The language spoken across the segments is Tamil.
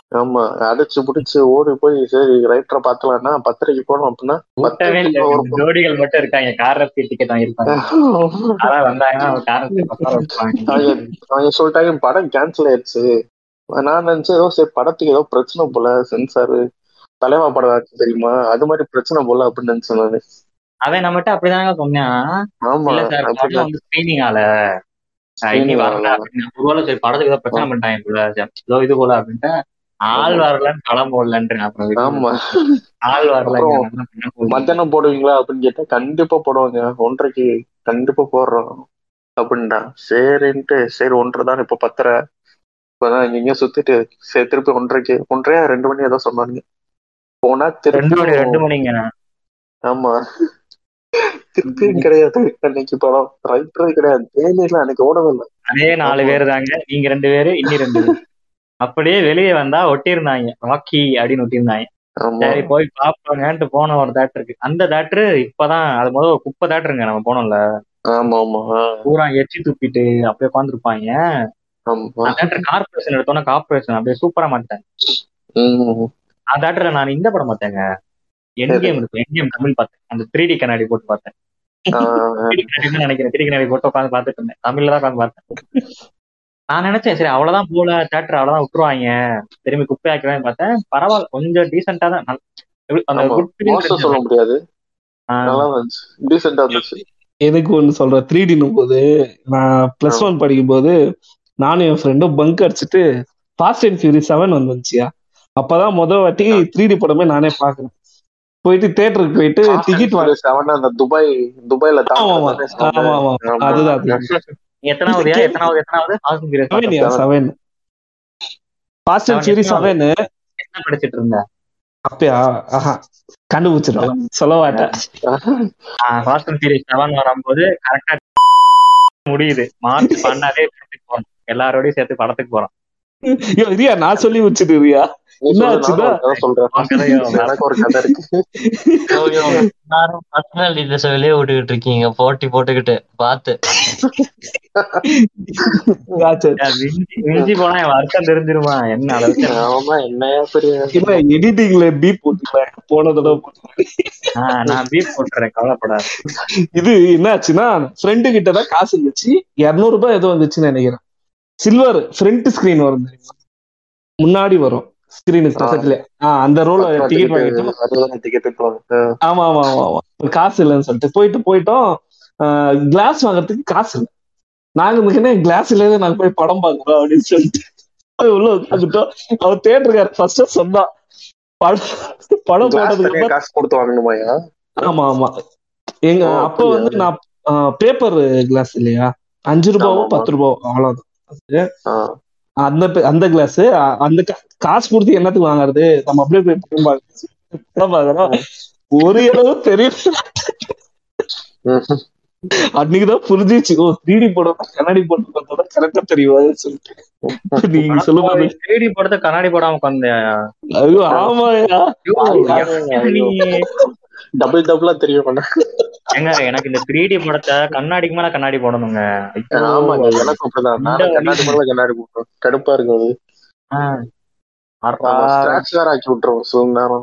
ஆமா அடிச்சு புடிச்சு ஓடி போய் சரி ரைட்டரை பாக்கலாம்னா பத்திரிக்கை போனோம் அப்படின்னா கூட்டமே இல்ல பத்திரிக்கை ஒரு ரெண்டு ஜோடிகள் மட்டும் இருக்காங்க கார் ரப்பி டிக்கெட் வாங்கியிருப்பாங்க அதான் வந்தாங்கன்னா அவங்க கார் ரப்பி பக்கம் வைப்பாங்க அவங்க அவங்க சொல்லிட்டாங்க படம் கேன்சல் ஆயிடுச்சு நான் நினைச்சேன் ஏதோ சரி படத்துக்கு ஏதோ பிரச்சனை போல சென்சார் தலைவா படம் ஆச்சு தெரியுமா அது மாதிரி பிரச்சனை போல அப்படின்னு நினைச்சேன் நானு அவன் நம்மகிட்ட அப்படிதாங்க சொன்னான் ஆமா இல்ல சார் படம் அப்படிதான் வந்து ஸ்கிரீனிங் ஆல இனி Screening வரல ஆல. அப்படின்னு ஒருவேளை சரி படத்துக்கு ஏதோ பிரச்சனை பண்ணிட்டாங்க போல ஏதோ இது போல அப்படின்ட்டு ஆள் ஆமா. வரலன்னு படம் போடலன்ட்டு அப்புறம் விட்டு ஆமா ஆள் வரல அப்புறம் என்ன பண்ண போகுது? மத்தியானம் போடுவீங்களா அப்படின்னு கேட்டா கண்டிப்பா போடுவாங்க ஒன்றரைக்கு கண்டிப்பா போடுறோம் அப்படின்டா சரின்ட்டு சரி ஒன்றரை தான் இப்ப பத்தரை இப்பதான் இங்க இங்க சுத்திட்டு சரி திருப்பி ஒன்றரைக்கு ஒன்றரையா ரெண்டு மணி ஏதோ சொன்னாங்க போனா ரெண்டு மணி ரெண்டு திருப்பி மணிங்க ஆமா திருப்பியும் கிடையாது அன்னைக்கு படம் ரைட்டரே கிடையாது தேனியில அன்னைக்கு ஓடவே இல்லை அதே நாலு ஆமா. பேர் தாங்க நீங்க ரெண்டு பேரு இன்னி ரெண்டு பேர் அப்படியே வெளியே வந்தா ஒட்டியிருந்தாங்க ராக்கி அப்படின்னு ஒட்டியிருந்தாங்க ஆமா சரி போய் பாப்பாங்கன்ட்டு போன ஒரு தேட்டர் இருக்கு அந்த தேட்டரு இப்பதான் அது முதல்ல ஒரு குப்பை தேட்டருங்க நம்ம போனோம்ல ஆமா ஆமா ஆ, பூரா எச்சி துப்பிட்டு அப்படியே உட்காந்துருப்பாங்க ஆமா அந்த தேட்டர் கார்பரேஷன் எடுத்தோன்னா கார்பரேஷன் அப்படியே சூப்பரா மாட்டாங்க உம் அந்த தேட்டர்ல நான் இந்த படம் பார்த்தேங்க என்கேம் இருக்கு என்கேம் தமிழ் பார்த்தேன் அந்த த்ரீ டி கண்ணாடி போட்டு பார்த்தேன் ஆ, த்ரீ டி கண்ணாடி தான் நினைக்கிறேன் த்ரீ கண்ணாடி போட்டு உட்காந்து பார்த்துட்டு இருந்தேன் தமிழ்ல தான் உட்காந்து பார்த்தேன் நான் நினைச்சேன் சரி அவ்வளவுதான் போல தேட்டர் அவ்வளவுதான் விட்டுருவாங்க திரும்பி குப்பை ஆக்கிடுவாங்க பார்த்தேன் பரவாயில்ல கொஞ்சம் டீசெண்டா தான் நல்ல- எப்படி அந்த ஆமா குட் ஃபீலிங் மோசம் சொல்ல முடியாது நல்லா இருந்துச்சு டீசெண்டா இருந்துச்சு எதுக்கு ஒன்று சொல்றேன் த்ரீ டினும் போது நான் பிளஸ் ஒன் படிக்கும் போது நானும் என் ஃப்ரெண்டும் பங்க் அடிச்சுட்டு ஃபாஸ்ட் அண்ட் ஃபியூரி செவன் வந்துச்சியா அப்பதான் முத வாட்டி த்ரீ டி படமே நானே பாக்குறேன் போயிட்டு தேட்டருக்கு போயிட்டு டிக்கெட் வாங்க செவன் அந்த துபாய் துபாய்ல ஆமா ஆமா தாக்குனது ஆமா ஆமா ஆமா. அதுதான் அது. எத்தனாவது எத்தனாவது எத்தனாவது ஹாஸ்பிட்டல் பீரியட் செவன்யா seven fast and furious seven என்ன படிச்சிட்டு இருந்த அப்பயா ஆஹா கண்டுபிடிச்சிடும் சொல்ல மாட்டேன் ஃபாஸ்ட் அண்ட் சீரிஸ் செவன் வரும்போது கரெக்டா முடியுது மார்ச் பன்னெண்டாவே படத்துக்கு போறோம் எல்லாரோடையும் சேர்த்து படத்துக்கு போறோம் ஐயோ, ரியா நான் சொல்லி வச்சுட்டு ரியா நீ என்ன சொல்லு, நானும் ஆச்சுன்னா? ஒரு கதை சொல்றேன் உன் கதையோ? எனக்கு ஒரு கதை இருக்கு எல்லாரும் பர்சனல் டீடைல்ஸ் வெளியே விட்டுக்கிட்டு இருக்கீங்க போட்டி போட்டுக்கிட்டு பார்த்து ஆச்சு. மிஞ்சி மிஞ்சி போனா என் வருஷம் தெரிஞ்சிருமா என்ன அளவுக்கு ஆமா என்னையா பெரிய இல்ல எடிட்டிங்ல பீப் போட்டுக்கிறேன் போன தடவை போட்டேன். ஆஹ் நான் பீப் போட்டுறேன் கவலைப்படாது இது என்ன ஆச்சுன்னா ஃப்ரெண்டு கிட்ட தான் காசு இருந்துச்சு இருநூறு ரூபாய் ஏதோ வந்துச்சுன்னு நினைக்கிறேன் சில்வர் ஃப்ரண்ட் ஸ்கிரீன் வரும் தெரியுமா முன்னாடி வரும் ஸ்கிரீனுக்கு பக்கத்துல ஆஹ் அந்த ரோல டிக்கெட் வாங்கிட்டோம் அதுதான் டிக்கெட் ஆமா ஆமா ஆமா ஆமா காசு இல்லைன்னு சொல்லிட்டு போயிட்டு போயிட்டோம் கிளாஸ் வாங்குறதுக்கு காசு இல்லை நாங்க இருந்துக்கினே கிளாஸ் இல்லாத நாங்க போய் படம் பார்க்கறோம் அப்படின்னு சொல்லிட்டு போய் உள்ள உட்காந்துட்டோம் அவர் தேட்டருக்காரு ஃபர்ஸ்ட் சொன்னான் படம் படம் போட்டதுக்கு அப்புறம் காசு கொடுத்து வாங்கணுமாயா ஆமா ஆமா எங்க ஓ, அப்ப அப்படியா? வந்து நான் பேப்பர் கிளாஸ் இல்லையா அஞ்சு ரூபாவோ ஆமா, பத்து ரூபாவோ அவ்வளவுதான் ஆ, அந்த பே- அந்த கிளாஸ் அந்த கா- காசு கொடுத்து என்னத்துக்கு வாங்குறது நம்ம அப்படியே போய் படம் பார்க்க- படம் பார்க்கறோம் ஒரு அளவு தெரியல ம். அன்னைக்குதான் புரிஞ்சிச்சு ஓ த்ரீடி படம் கண்ணாடி போட்டு பார்த்தா கரெக்டா தெரியும் சொல்லிட்டு நீங்க சொல்லுங்க தேடி போடுறது கண்ணாடி போடாம உட்காந்து ஐயோ ஆமாயா நீ டபுள் டபுளா தெரியும் அண்ணா. ஏங்க எனக்கு இந்த த்ரீ டி படத்தை கண்ணாடிக்கு மேல கண்ணாடி போடணுங்க ஐயோ. ஆமாங்க எனக்கு அப்படிதான் இந்த நானும் கண்ணாடி மேல கண்ணாடி போட்டோம் கடுப்பா இருக்கும் அது ஆ. அறா. ஸ்கிராட்ச் வேற ஆக்கி விட்டுரும் சில நேரம்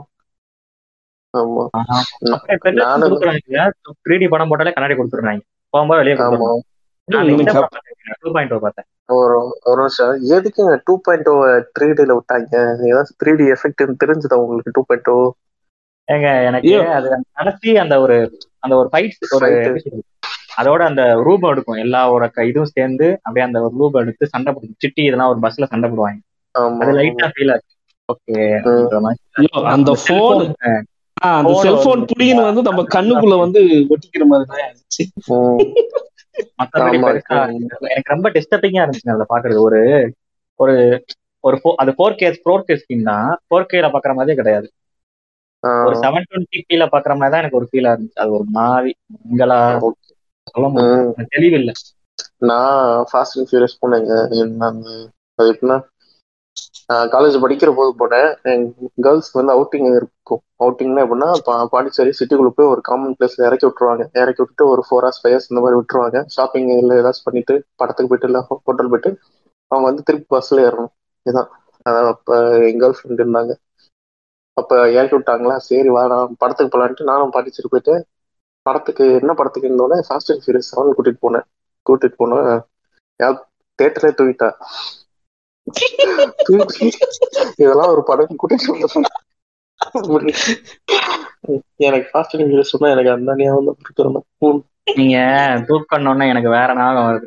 ஆமா அப்புறம் இப்ப என்ன நானும் கொடுக்குறாங்க த்ரீ டி படம் போட்டாலே கண்ணாடி கொடுத்துருந்தாங்க போகும்போது வெளியே ஆமா கொடுத்துருவாங்க நான் இந்த எனக்கு படம் டூ பாயிண்ட் பார்த்தேன் ஒரு ஒரு நிமிஷம் எதுக்கு டூ பாயிண்ட் டூ த்ரீ டில விட்டாங்க ஏதாவது த்ரீ டி எஃபெக்ட் தெரிஞ்சுதா உங்களுக்கு டூ பாயிண்ட் டூ ஏங்க எனக்கு ஐயோ. அது கடைசி அந்த ஒரு அந்த ஒரு ஃபைட் ஒரு Fight. எப்படி சொல்றது? அதோட அந்த ரூபம் எடுக்கும் எல்லா ஒரு க- இதுவும் சேர்ந்து அப்படியே அந்த ஒரு ரூபம் எடுத்து சண்டை போடும் சிட்டி இதெல்லாம் ஒரு பஸ்ல சண்டை போடுவாங்க ஆமா அது லைட்டா ஃபீல் ஆச்சு ஓகே ம். ஐயோ, அந்த போன் அந்த Phone செல்போன் வந்து- புடின்னு வந்து நம்ம கண்ணுக்குள்ள வந்து ஒட்டிக்கிற மாதிரி தான் இருந்துச்சு ம். மத்தபடி ஆமா, பெருசா எனக்கு ரொம்ப டிஸ்டர்பிங்கா இருந்துச்சு அதுல பாக்குறது ஒரு ஒரு ஒரு fo- அது four K four K screen தான் ஃபோர் கேல பாக்குற மாதிரியே கிடையாது ஆ, ஒரு செவன் டுவெண்ட்டி பில பாக்குற மாதிரி தான் எனக்கு ஒரு ஃபீலா இருந்துச்சு அது ஒரு மாதிரி உங்களா சொல்ல முடியும் ம். எனக்கு தெளிவில்லை நான் ஃபாஸ்ட் அண்ட் ஃபியூரியஸ் போனேங்க என்ன அந்த- அது எப்படின்னா காலேஜ் படிக்கிற போது போனேன் கேர்ள்ஸ் வந்து அவுட்டிங் இருக்கும் அவுட்டிங்னா எப்படின்னா பா- பாண்டிச்சேரி சிட்டிக்குள்ள போய் ஒரு காமன் பிளேஸ்ல இறக்கி விட்டுருவாங்க இறக்கி விட்டுட்டு ஒரு ஃபோர் ஹவர்ஸ் ஃபைவ் ஹவர்ஸ் இந்த மாதிரி விட்டுருவாங்க ஷாப்பிங் இல்லை ஏதாச்சும் பண்ணிட்டு படத்துக்கு போயிட்டு இல்லை ஹோட்டல் போயிட்டு அவங்க வந்து திருப்பி பஸ்ல ஏறணும் இதுதான் அதான் அப்ப என் கேர்ள் ஃப்ரெண்ட் இருந்தாங்க அப்ப ஏற்றி விட்டாங்களா சரி வா நான் படத்துக்கு போலான்ட்டு நானும் படிச்சுட்டு போயிட்டு படத்துக்கு என்ன படத்துக்கு இருந்தோடனே ஃபாஸ்ட் அண்ட் ஃபியூரியஸ் செவன் கூட்டிட்டு போனேன் கூட்டிட்டு போனேன் தேட்டரே தூக்கிட்டா தூக்கி, இதெல்லாம் ஒரு படம் கூட்டிட்டு வந்த எனக்கு ஃபாஸ்ட் அண்ட் ஃபியூரியஸ் சொன்னா எனக்கு அந்த ஞாபகம் தான் இருக்கு. நீங்க தூக்கணும்னா எனக்கு வேற ஞாபகம் வருது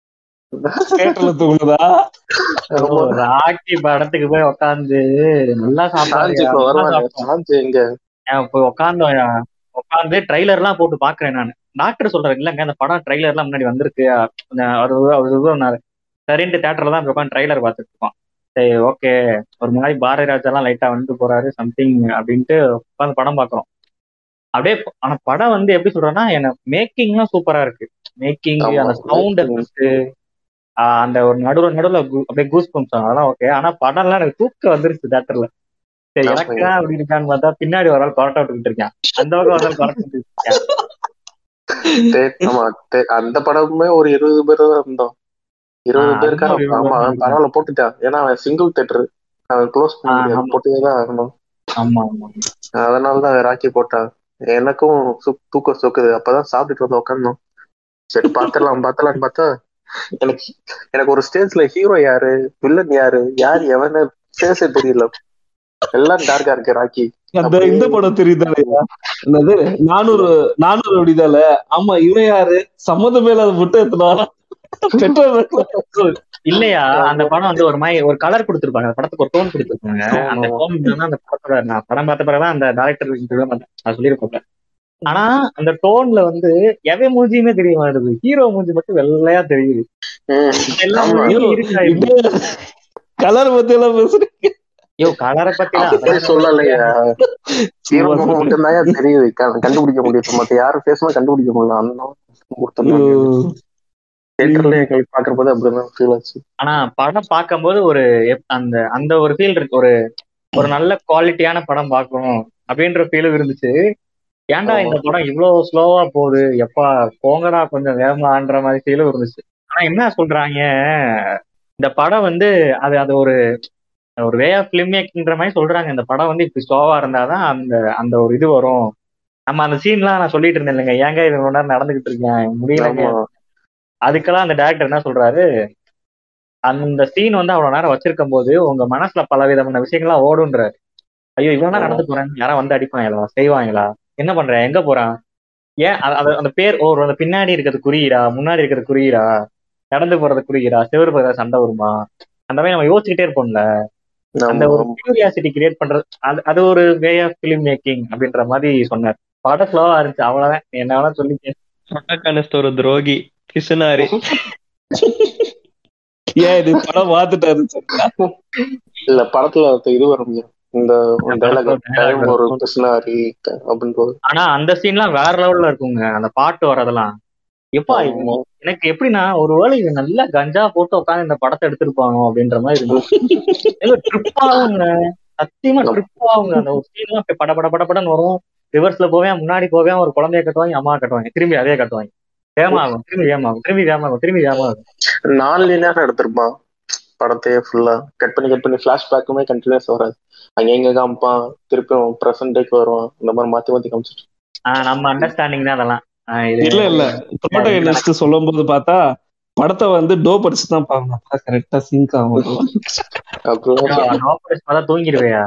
தேட்டர்ல தூங்குதா ஆமா. ராக்கி படத்துக்கு போய் உட்காந்து நல்லா சாஞ்சி சாப்பாடு இப்ப வருவாங்க சாஞ்சி எங்க போய் உட்காந்து உட்காந்து ட்ரைலர் எல்லாம் போட்டு பாக்குறேன் நான் டாக்டர் சொல்றாரு இல்லங்க அந்த படம் ட்ரைலர் எல்லாம் முன்னாடி வந்திருக்கு கொஞ்சம் அவர் அவர் இது பண்ணாரு சரின்ட்டு தேட்டர்ல தான் போய் உட்காந்து ட்ரைலர் பார்த்துட்டு இருக்கோம் சரி ஓகே ஒரு மாதிரி பாரதி ராஜா எல்லாம் லைட்டா வந்துட்டு போறாரு சம்திங் அப்படின்ட்டு உட்காந்து படம் பாக்குறோம் அப்படியே ஆனா படம் வந்து எப்படி சொல்றேன்னா என்ன மேக்கிங்லாம் சூப்பரா இருக்கு மேக்கிங் ஆமா, அந்த சவுண்ட் making. எஃபெக்ட் அந்த ஒரு நடுவுல நடுவுல கு- அப்படியே கூஸ் பம்ப்ஸ் அதெல்லாம் ஓகே ஆனா படம்லாம் எனக்கு தூக்கம் வந்துருச்சு தேட்டர்ல சரி ஆமா. எனக்கு தான் அப்படி இருக்கான்னு பார்த்தா பின்னாடி ஒரு ஆள் கொரட்டை விட்டுக்கிட்டு இருக்கேன் அந்த பக்கம் ஒரு ஆள் கொரட்டை விட்டுக்கிட்டு இருக்கேன் தே- ஆமா தே- அந்த படமுமே ஒரு இருபது பேர் தான் இருந்தோம் இருபது ஆ, பேருக்கா அதுவும் இருபது ஆமா பேர் தான் பரவாயில்ல போட்டுட்டான் ஏன்னா அவன் சிங்கிள் தேட்டர் அவன் க்ளோஸ் பண்ண ஆ, முடியாது ஆமா. போட்டுதான் தான் ஆகணும் ஆமா ஆமா அதனாலதான் ராக்கி போட்டான் எனக்கும் சு- தூக்கம் சொக்குது அப்பதான் சாப்பிட்டுட்டு வந்து உட்காந்தோம் சரி பாத்திரலாம் பாத்திரலாம்னு பார்த்தா எனக்கு எனக்கு ஒரு ஸ்டேஜ்ல ஹீரோ யாரு வில்லன் யாரு யார் எவன்னு ஃபேஸே தெரியல எல்லாம் டார்க்கா இருக்கு ராக்கி அந்த இந்த படம் தெரியுதாலையா என்னது நானூறு நானூறு அப்படிதால ஆமா இவன் யாரு சம்மந்தமே இல்லாத முட்டை எத்தனா பெட்ரோல் இல்லையா அந்த படம் வந்து ஒரு மாதிரி ஒரு கலர் கொடுத்துருப்பாங்க அந்த படத்துக்கு ஒரு டோன் கொடுத்துருப்பாங்க அந்த டோன் அந்த படத்தோட நான் படம் பார்த்த பிறகுதான் அந்த டேரக்டர் நான் சொல்லியிருப்பேன் ஆனா அந்த டோன்ல வந்து எவன் மூஞ்சியுமே தெரிய மாட்டேது ஹீரோ மூஞ்சி மட்டும் வெள்ளையா தெரியுது ம். எல்லா ஆமா. மூஞ்சியும் இருக்கா இது? கலர் பத்தி எல்லாம் பேசுறீங்க ஐயோ கலரை பத்தி அப்படி சொல்லலையா ஹீரோ முகம் மட்டும்தான் தெரியுது க- கண்டுபிடிக்க முடியும் மத்த யாரும் ஃபேஸ்மா கண்டுபிடிக்க முடியல அந்த உம். தேட்டர்ல எங்களுக்கு பாக்குறப்போது அப்படிதான் ஃபீல் ஆச்சு ஆனா படம் பார்க்கும்போது ஒரு எப்- அந்த அந்த ஒரு ஃபீல் இருக்கு ஒரு ஒரு நல்ல குவாலிட்டியான படம் பார்க்கணும் அப்படின்ற ஃபீலும் இருந்துச்சு ஏன்டா இந்த படம் இவ்வளவு ஸ்லோவா போகுது எப்பா போங்கடா கொஞ்சம் வேகமான்ற மாதிரி ஃபீலும் இருந்துச்சு ஆனா என்ன சொல்றாங்க இந்த படம் வந்து அது அது ஒரு ஒரு வே ஆஃப் ஃபிலிம் மேக்கிங்ன்ற மாதிரி சொல்றாங்க இந்த படம் வந்து இப்படி ஸ்லோவா இருந்தாதான் அந்த அந்த ஒரு இது வரும் நம்ம அந்த சீன்லாம் நான் சொல்லிட்டு இருந்தேன் இல்லைங்க ஏங்க இது இவ்வளவு நேரம் நடந்துகிட்டு இருக்கேன் முடியலங்க ஆமா அதுக்கெல்லாம் அந்த டேரக்டர் என்ன சொல்றாரு அந்த சீன் வந்து அவ்வளவு நேரம் வச்சிருக்கும் போது உங்க மனசுல பல விதமான விஷயங்கள்லாம் ஓடுன்றாரு ஐயோ இவ்வளவு நேரம் நடந்து போறேன் யாரா வந்து அடிப்பாங்களா செய்வாங்களா என்ன பண்றேன் எங்க போறான் ஏன் அ- அது- அந்த பேர் ஓ அந்த பின்னாடி இருக்கிறது குறியீடா முன்னாடி இருக்கிறது குறியீடா நடந்து போறது குறியீடா செவரு போறது சண்டை வருமா அந்த மாதிரி நம்ம யோசிச்சுக்கிட்டே இருப்போம்ல அந்த ஆமா, ஒரு ஆமா. கியூரியாசிட்டி கிரியேட் பண்றது அது அது ஒரு வே ஆஃப் ஃபிலிம் மேக்கிங் அப்படின்ற மாதிரி சொன்னார் படம் ஸ்லோவா இருந்துச்சு அவ்வளவுதான் நீ என்ன வேணா சொல்லி சொட்டக்கானஸ்ட் ஒரு துரோகி கிருஷ்ணாரி ஏன் இது படம் பார்த்துட்டாரு சொன்னா இல்ல படத்துல ஒருத்த இது வரும் இந்த டைலாக் படத்துல டைம் dialogue ஒரு வரும். கிருஷ்ணாரி அப்படின்னு ஆனா அந்த சீன்லாம் வேற லெவல்ல இருக்குங்க அந்த பாட்டு வரதெல்லாம் எப்பா ஆமா. எனக்கு எப்படின்னா ஒருவேளை இது நல்லா கஞ்சா போட்டு உட்காந்து இந்த படத்தை எடுத்திருப்பாங்க அப்படின்ற மாதிரி இருந்துச்சு ட்ரிப் ஆகுங்க சத்தியமா ட்ரிப் ஆகுங்க அந்த ஒரு சீன்லாம் அப்படியே பட பட பட படன்னு வரும் ரிவர்ஸ்ல போவேன் முன்னாடி போவேன் ஒரு குழந்தைய கட்டுவாங்க அம்மா கட்டுவாங்க திரும்பி அதே கட்டுவாங்க வேமாகும் திரும்பி வேமாகும் திரும்பி வேமாகும் திரும்பி வேமாகும் நாலு நேரம் எடுத்திருப்பான் படத்தையே ஃபுல்லா கட் பண்ணி கட் பண்ணி பிளாஷ்பேக்குமே கண்டினியூஸ் வராது அங்க எங்க காமிப்பான் திருப்பியும் ப்ரெசன்ட் டேக்கு வருவான் இந்த மாதிரி மாத்தி மாத்தி காமிச்சிட்டு ஆஹ் நம்ம அண்டர்ஸ்டாண்டிங் தான் அதெல்லாம் ஆஹ் இது இல்ல இல்ல ப்ரோட்டகனிஸ்ட் சொல்லும் போது பார்த்தா படத்தை வந்து டோ படிச்சு தான் பார்க்கணும் கரெக்டா சிங்க் ஆகும் அப்புறம் நோபடிஸ் பார்த்தா தூங்கிடுவையா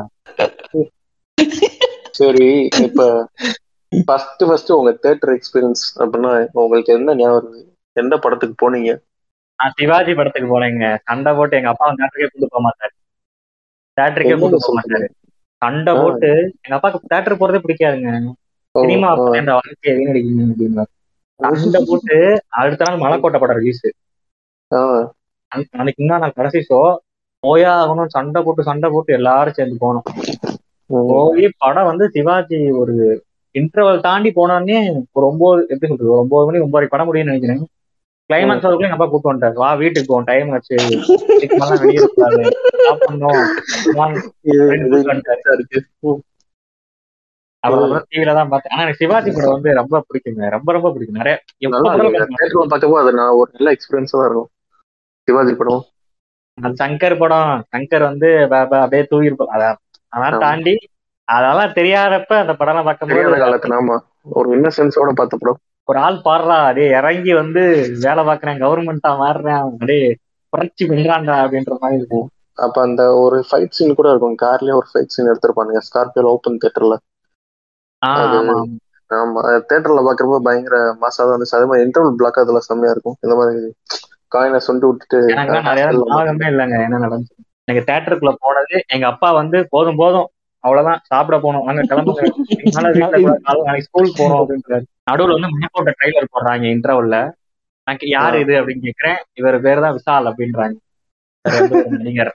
சரி இப்ப ஃபர்ஸ்ட் ஃபர்ஸ்ட் உங்க தேட்டர் எக்ஸ்பீரியன்ஸ் அப்படின்னா உங்களுக்கு என்ன ஞாபகம் இருக்கு எந்த படத்துக்கு போனீங்க நான் சிவாஜி படத்துக்கு போனேங்க சண்டை போட்டு எங்க அப்பா தேட்டருக்கே கூட்டு போக மாட்டாரு தேட்டருக்கே என்னங்க கூட்டு போக சொல்றீங்க? மாட்டாரு சண்டை ஆ. போட்டு எங்க அப்பாவுக்கு தேட்டர் போறதே பிடிக்காதுங்க ஓ, சினிமா ஓ, அந்த வாழ்க்கையை வீணடிக்கணும் அப்படின்னாரு சண்டை போட்டு அடுத்த நாள் மலைக்கோட்டை படம் ரிலீஸ் ஆ, அன்னைக்கு இன்னும் நாள் கடைசி ஷோ போயா ஆகணும் சண்டை போட்டு சண்டை போட்டு எல்லாரும் சேர்ந்து போனோம் ம், போய் படம் வந்து சிவாஜி ஒரு இன்டர்வல் தாண்டி போனோடனே ஒரு ஒன்பது எப்படி சொல்றது ஒரு ஒன்பது மணி ஒன்பது படம் முடியும்னு நினைக்கிறேன் கிளைமேக்ஸ் வரைக்கும் எங்க அப்பா கூப்பிட்டு வந்துட்டாரு வா வீட்டுக்கு போவோம் டைம் ஆச்சு இதுக்கு மேல வெளியே இருக்காது சாப்பிடணும் வாங்க. இது- friend இது கூப்பிட்டு வந்துட்டாரு. இதா இருக்கு. ம், அப்புறம் அப்புறம் டிவில தான் பார்த்தேன் ஆனா எனக்கு சிவாஜி படம் வந்து ரொம்ப பிடிக்குங்க ரொம்ப ரொம்ப பிடிக்கும் நிறைய எப்ப நல்லா பார்த்தாலும் இருக்குங்க பார்ப்பேன். தேட்டர்ல பார்க்கப்போ அது நான் ஒரு நல்ல எக்ஸ்பீரியன்ஸா தான் இருக்கும் சிவாஜி படம் அது சங்கர் படம் சங்கர் வந்து ப- ப- அப்படியே தூக்கிருப்போம் அத அதெல்லாம் ஆமா. தாண்டி அதெல்லாம் தெரியாதப்ப அந்த படம்லாம் தெரியாத பார்க்கும்போது காலத்துல ஆமா ஒரு இன்னசென்ஸோட பார்த்த படம் ஒரு ஆள் பாடுறா அப்படியே இறங்கி வந்து வேலை பார்க்கறேன் கவர்மெண்டா மாறுறேன் அப்படியே புரட்சி பண்றான்டா அப்படின்ற மாதிரி இருக்கும் அப்ப அந்த ஒரு ஃபைட் சீன் கூட இருக்கும் கார்லயே ஒரு ஃபைட் சீன் எடுத்திருப்பானுங்க ஸ்கார்பியோல ஓப்பன் தியேட்டர்ல ஆஹ் அது ஆமா ஆமா தியேட்டர்ல பாக்குறப்ப பயங்கர மாசா தான் இருந்துச்சு அதே மாதிரி இன்டர்வல் பிளாக் அதுல செம்மையா இருக்கும் இந்த மாதிரி காயினை சொண்டு விட்டுட்டு எனக்கு நிறைய hostel ல ஞாபகமே இல்லைங்க என்ன நடந்துச்சு எனக்கு தேட்டருக்குள்ள போனது எங்க அப்பா வந்து போதும் போதும் அவ்வளவுதான் சாப்பிட போனோம் வாங்க கிளம்புங்க என்னால வீட்டுல கூட நாளை- நாளைக்கு ஸ்கூல் போறோம் அப்படின்றாரு நடுவுல வந்து மேப்போட்ட ட்ரைலர் போடுறாங்க இன்டர்வல்ல எனக்கு யாரு இது அப்படின்னு கேக்குறேன் இவர் பேர் தான் விஷால் அப்படின்றாங்க வேற எந்த ஒரு நடிகர்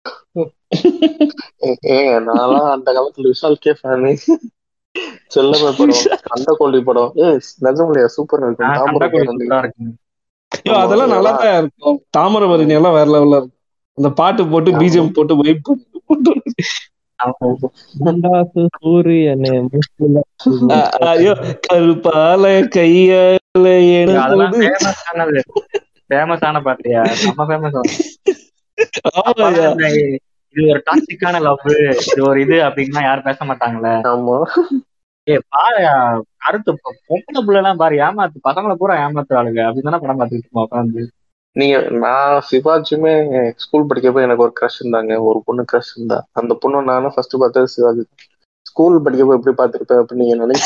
ஏ- ஏங்க நான்லாம் அந்த காலத்துல விஷால் கே ஃபேனு செல்லமே படம் அந்த கோழி படம் ஏ நிஜமில்லையா சூப்பர் இருக்கும் ஆஹ் தாமரை சண்டைக்கோழி படம் சூப்பரா இருக்குங்க ஐயோ அதெல்லாம் நல்லா தான் இருக்கும் தாமிரபரணி எல்லாம் வேற லெவல்ல இருக்கும் அந்த பாட்டு போட்டு பிஜிஎம் போட்டு வைப் போட்டு ஆமா. முண்டாசு சூரியனே முத்துல அ- ஐயோ கருப்பால கையால அதெல்லாம் எடுத்து ஃபேமஸ் ஆனது ஃபேமஸ் ஆன பாட்டியா நம்ம ஃபேமஸ் ஆமாய்யா. இது ஒரு டாக்ஸிக்கான லவ் இது ஒரு இது அப்படின்னா யாரும் பேச மாட்டாங்களே ஆமா ஏ பாரு அடுத்து பொ- பொம்பளை புள்ள எல்லாம் பாரு ஏமாத்து பசங்களை பூரா ஏமாத்துறாளுங்க அப்படின்னு தானே படம் பார்த்துட்டு இருக்கோம் உட்காந்து நீங்க நான் சிவாஜியுமே ஸ்கூல் படிக்கப்ப எனக்கு ஒரு க்ரஷ் இருந்தாங்க ஒரு பொண்ணு க்ரஷ் இருந்தா அந்த பொண்ணு நானும் ஃபர்ஸ்ட் பார்த்தது சிவாஜி ஸ்கூல் படிக்கப்ப எப்படி பார்த்திருப்பேன் அப்படின்னு நீங்க நினைக்க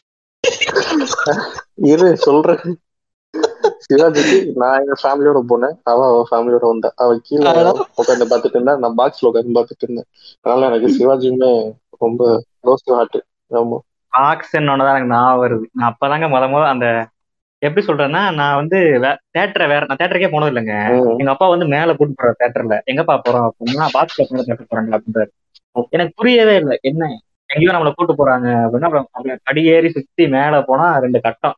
இரு சொல்றேன் சிவாஜிக்கு நான் எங்க ஃபேமிலியோட போனேன் அவ அவ ஃபேமிலியோட வந்தா அவ கீழே அடா. உட்காந்து பார்த்துட்டு இருந்தா நான் பாக்ஸ்ல உட்காந்து பார்த்துட்டு இருந்தேன் அதனால எனக்கு சிவாஜியுமே ரொம்ப க்ளோஸ் டு ஹார்ட் ஆமா ஆக்சன் தான் எனக்கு ஞாபகம் வருது நான் அப்பதாங்க முத முத அந்த எப்படி சொல்றேன்னா நான் வந்து தேட்டரை வேற நான் தேட்டருக்கே போனது இல்லைங்க ம். எங்க அப்பா வந்து மேல கூட்டு போறாரு தேட்டர்ல எங்கப்பா போறோம் அப்படின்னா பாக்ஸ்ல போன தேட்டர் போறாங்க அப்படின்றாரு எனக்கு புரியவே இல்லை என்ன எங்கேயோ நம்மளை கூட்டு போறாங்க அப்படின்னா அப்புறம் அப்படியே படி ஏறி சுத்தி மேல போனா ரெண்டு கட்டம்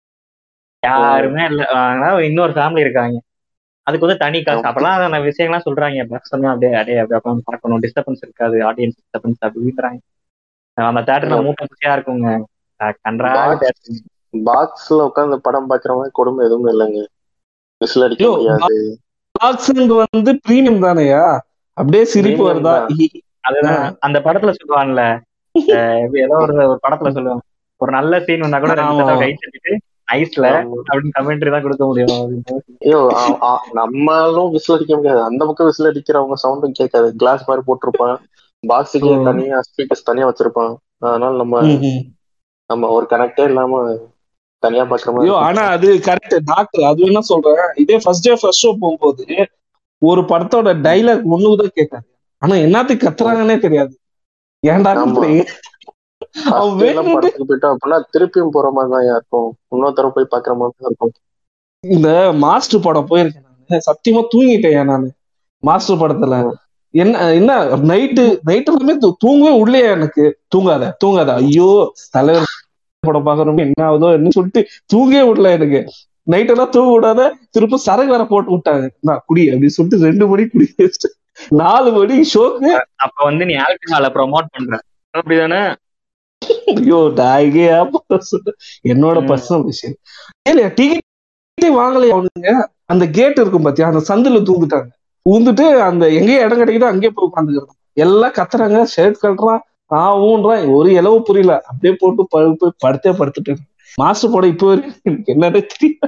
யாருமே இல்ல அதனால இன்னொரு ஃபேமிலி இருக்காங்க அதுக்கு வந்து தனி காசு அப்பெல்லாம் அந்த விஷயங்கள்லாம் சொல்றாங்க பசங்க அப்படியே அப்படியே அப்படியே உட்காந்து பார்க்கணும் டிஸ்டர்பன்ஸ் இருக்காது ஆடியன்ஸ் டிஸ்டர்பன்ஸ் அப்படின்றாங்க அந்த தேட்டர்ல மூட்டை குச்சியா இருக்குங்க அஹ் கன்றாவி Box- theatre. பாக்ஸ்ல உட்காந்து படம் பாக்குற மாதிரி கொடுமை எதுவுமே இல்லைங்க விசில் அடிக்க ஐயோ, முடியாது பாக்ஸிங் வந்து பிரீமியம் தானேயா அப்படியே சிரிப்பு Premium வருதா தான். அதுதான் அந்த படத்துல சொல்லுவான்ல அஹ் எப்படி ஏதோ ஒரு ஒரு படத்துல சொல்லுவாங்க ஒரு நல்ல சீன் வந்தா கூட ரெண்டு ஆமா. தடவை கை தட்டிட்டு ஐஸ்ல ஆமா. அப்படின்னு கமெண்ட்ரி தான் கொடுக்க முடியும் அப்படின்னு. ஐயோ ஆ- ஆ- நம்மளும் விசில் அடிக்க முடியாது அந்த பக்கம் விசில் அடிக்கிறவங்க சவுண்டும் கேட்காது கிளாஸ் மாதிரி போட்டிருப்பான் பாக்ஸுக்கு ஓ. தனியா ஸ்பீக்கர்ஸ் தனியா வச்சிருப்பான் அதனால நம்ம ம், ம். நம்ம ஒரு கனெக்டே இல்லாம தனியா பாக்குற மாதிரி ஐயோ இருக்கும். ஆனா அது கரெக்ட் டாக்டர் அது என்ன சொல்றேன் இதே ஃபர்ஸ்ட் டே ஃபர்ஸ்ட் ஷோ போகும்போது ஒரு படத்தோட டைலாக் ஒண்ணுதான் கேட்காது ஆனா என்னத்துக்கு கத்துறாங்கன்னே தெரியாது ஏன்டா ஆமா. கத்துறீங்க First அவன் day எல்லாம் வேணும்னே- படத்துக்கு போயிட்டோம் அப்படின்னா திருப்பியும் போற மாதிரி தான் இருக்கும் இன்னொரு தடவை போய் பாக்குற மாதிரி தான் இருக்கும் இந்த மாஸ்டர் படம் போயிருக்கேன் நானு சத்தியமா தூங்கிட்டேன் நானு மாஸ்டர் படத்துல என்ன என்ன நைட்டு நைட்டு எல்லாமே தூ- தூங்கவே உள்ளே எனக்கு தூங்காத தூங்காத ஐயோ தலைவர் படம் பாக்குறோம் என்ன ஆகுதோ என்ன சொல்லிட்டு தூங்கவே விடல எனக்கு நைட் எல்லாம் தூங்க விடாத திரும்ப சரக்கு வேற போட்டு விட்டாங்க நான் குடி அப்படின்னு சொல்லிட்டு ரெண்டு மணி குடி வச்சுட்டு நாலு மணி ஷோக்கு அப்ப வந்து நீ ஆல்கஹால ப்ரொமோட் பண்ற அப்படிதானே ஐயோ நான் எங்கே ஏமாத்த சொல்றேன். என்னோட ம். பர்சனல் விஷயம் இல்லையா டிக்கெட்டே வாங்கலையா அவனுங்க அந்த கேட் இருக்கும் பாத்தியா அந்த சந்துல தூந்துட்டாங்க ஊந்துட்டு அந்த எங்கேயும் இடம் கிடைக்குதோ அங்கேயே போய் உட்காந்துக்கிறான் எல்லாம் கத்துறாங்க ஷர்ட் கட்டுறான் ஆ ஊன்றான் ஒரு இலவு புரியல அப்படியே போட்டு படு- போய் படுத்தே படுத்துட்டு மாஸ்டர் படம் இப்போ வரைக்கும் எனக்கு என்னன்னே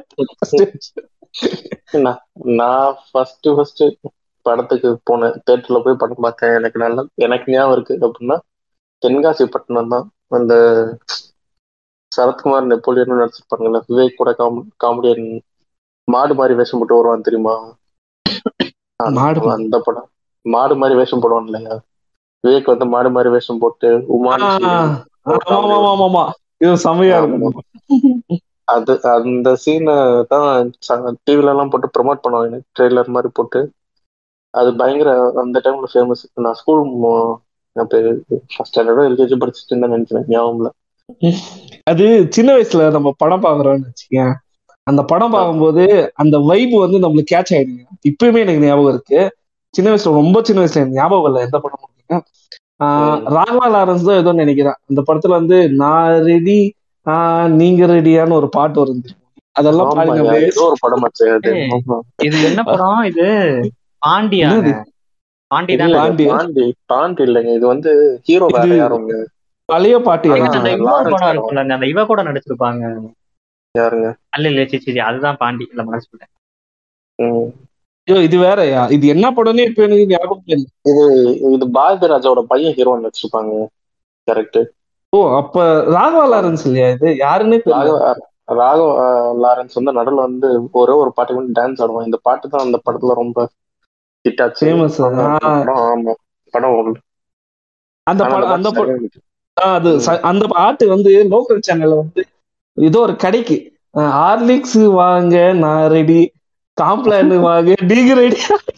தெரியல நான் நான் ஃபர்ஸ்ட் ஃபர்ஸ்ட் படத்துக்கு போனேன் தேட்டர்ல போய் படம் பார்த்தேன் எனக்கு நல்லா எனக்கு ஞாபகம் இருக்கு அப்படின்னா தென்காசி பட்டணம் தான் அந்த சரத்குமார் நெப்போலியன் நடிச்சிருப்பாங்கல்ல விவேக் கூட காமெடியன் மாடு மாதிரி வேஷம் போட்டு வருவான் தெரியுமா அந்த- மாடு மாதிரி. அந்த படம் மாடு மாதிரி வேஷம் போடுவான் இல்லையா விவேக் வந்து மாடு மாதிரி வேஷம் போட்டு உமான் ஆமா ஆமா ஆமா ஆமா இது செமையா இருக்கும் அது அந்த சீனை தான் டிவில எல்லாம் போட்டு ப்ரோமோட் பண்ணுவாங்க ட்ரெய்லர் மாதிரி போட்டு அது பயங்கர அந்த டைம்ல ஃபேமஸ் நான் ஸ்கூல் ஃபர்ஸ்ட் ஸ்டாண்டர்டோ எல்கேஜி படிச்சுட்டு இருந்தேன் நினைக்கிறேன் ஞாபகம் இல்ல அது சின்ன வயசுல நம்ம படம் பாக்குறோம்னு வச்சுக்கேன் அந்த படம் பார்க்கும்போது அந்த வைப் வந்து நம்மளுக்கு கேட்ச் ஆயிடுங்க இப்பயுமே எனக்கு ஞாபகம் இருக்கு சின்ன வயசுல ரொம்ப சின்ன வயசுல எனக்கு ஞாபகம் இல்லை எந்த படம் ஆஹ் ம். ராகவா லாரன்ஸ் தான் ஏதோ நினைக்கிறேன் அந்த படத்துல வந்து நான் ரெடி ஆஹ் நீங்க ரெடியான்னு ஒரு பாட்டு வரும் அதெல்லாம் ஆமா, பாருங்க அப்படியே ஏதோ ஒரு படம் ஆச்சு அது ஏய். ஆமா. இது என்ன படம் இது பாண்டியாங்க என்னது? பாண்டி இல்ல, தான் பாண்டி. பாண்டி பாண்டி இல்லைங்க இது வந்து ஹீரோ வேற இது- யாருங்க பழைய பாட்டியா ஆ, அந்த இவ லாரன்ஸ் படம் படம். இருக்கும்ல அந்த இவ கூட நடிச்சிருப்பாங்க யாருங்க அல்ல இல்ல சரி சரி அதுதான் பாண்டி இல்ல மனசு சொல்லிட்டேன் ம். ஐயோ இது வேறயா இது என்ன படம்னே இப்ப எனக்கு ஞாபகம் இல்லை இது இது பாரதி ராஜாவோட பையன் ஹீரோ வச்சிருப்பாங்க கரெக்ட் ஓ அப்ப ராகவா லாரன்ஸ் இல்லையா இது யாருன்னே தெரியல ராகவ ராகவ அஹ், லாரன்ஸ் வந்து நடுவில் வந்து ஒரே ஒரு பாட்டுக்கு வந்து டான்ஸ் ஆடுவான் இந்த பாட்டு தான் அந்த படத்துல ரொம்ப ஹிட் ஆச்சு Famous. ஆமா, ஆ. படம் ஆமா படம் ஓடுது. அந்த ஆனா படம் அந்த பாட்டு படம் சரியா இருந்துச்சு. ஆ, அது ச- அந்த பாட்டு வந்து லோக்கல் சேனல்ல வந்து ஏதோ ஒரு கடைக்கு ஹார்லிக்ஸ் வாங்க நான் ரெடி காம்ப்ளான் வாங்க நீங்க ரெடி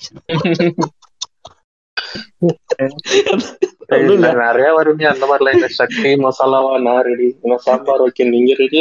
இல்ல, நிறைய வருவீங்க அந்த மாதிரி லைன் சக்தி மசாலாவா நான் ரெடி என்ன சாம்பார் வைக்க நீங்க ரெடி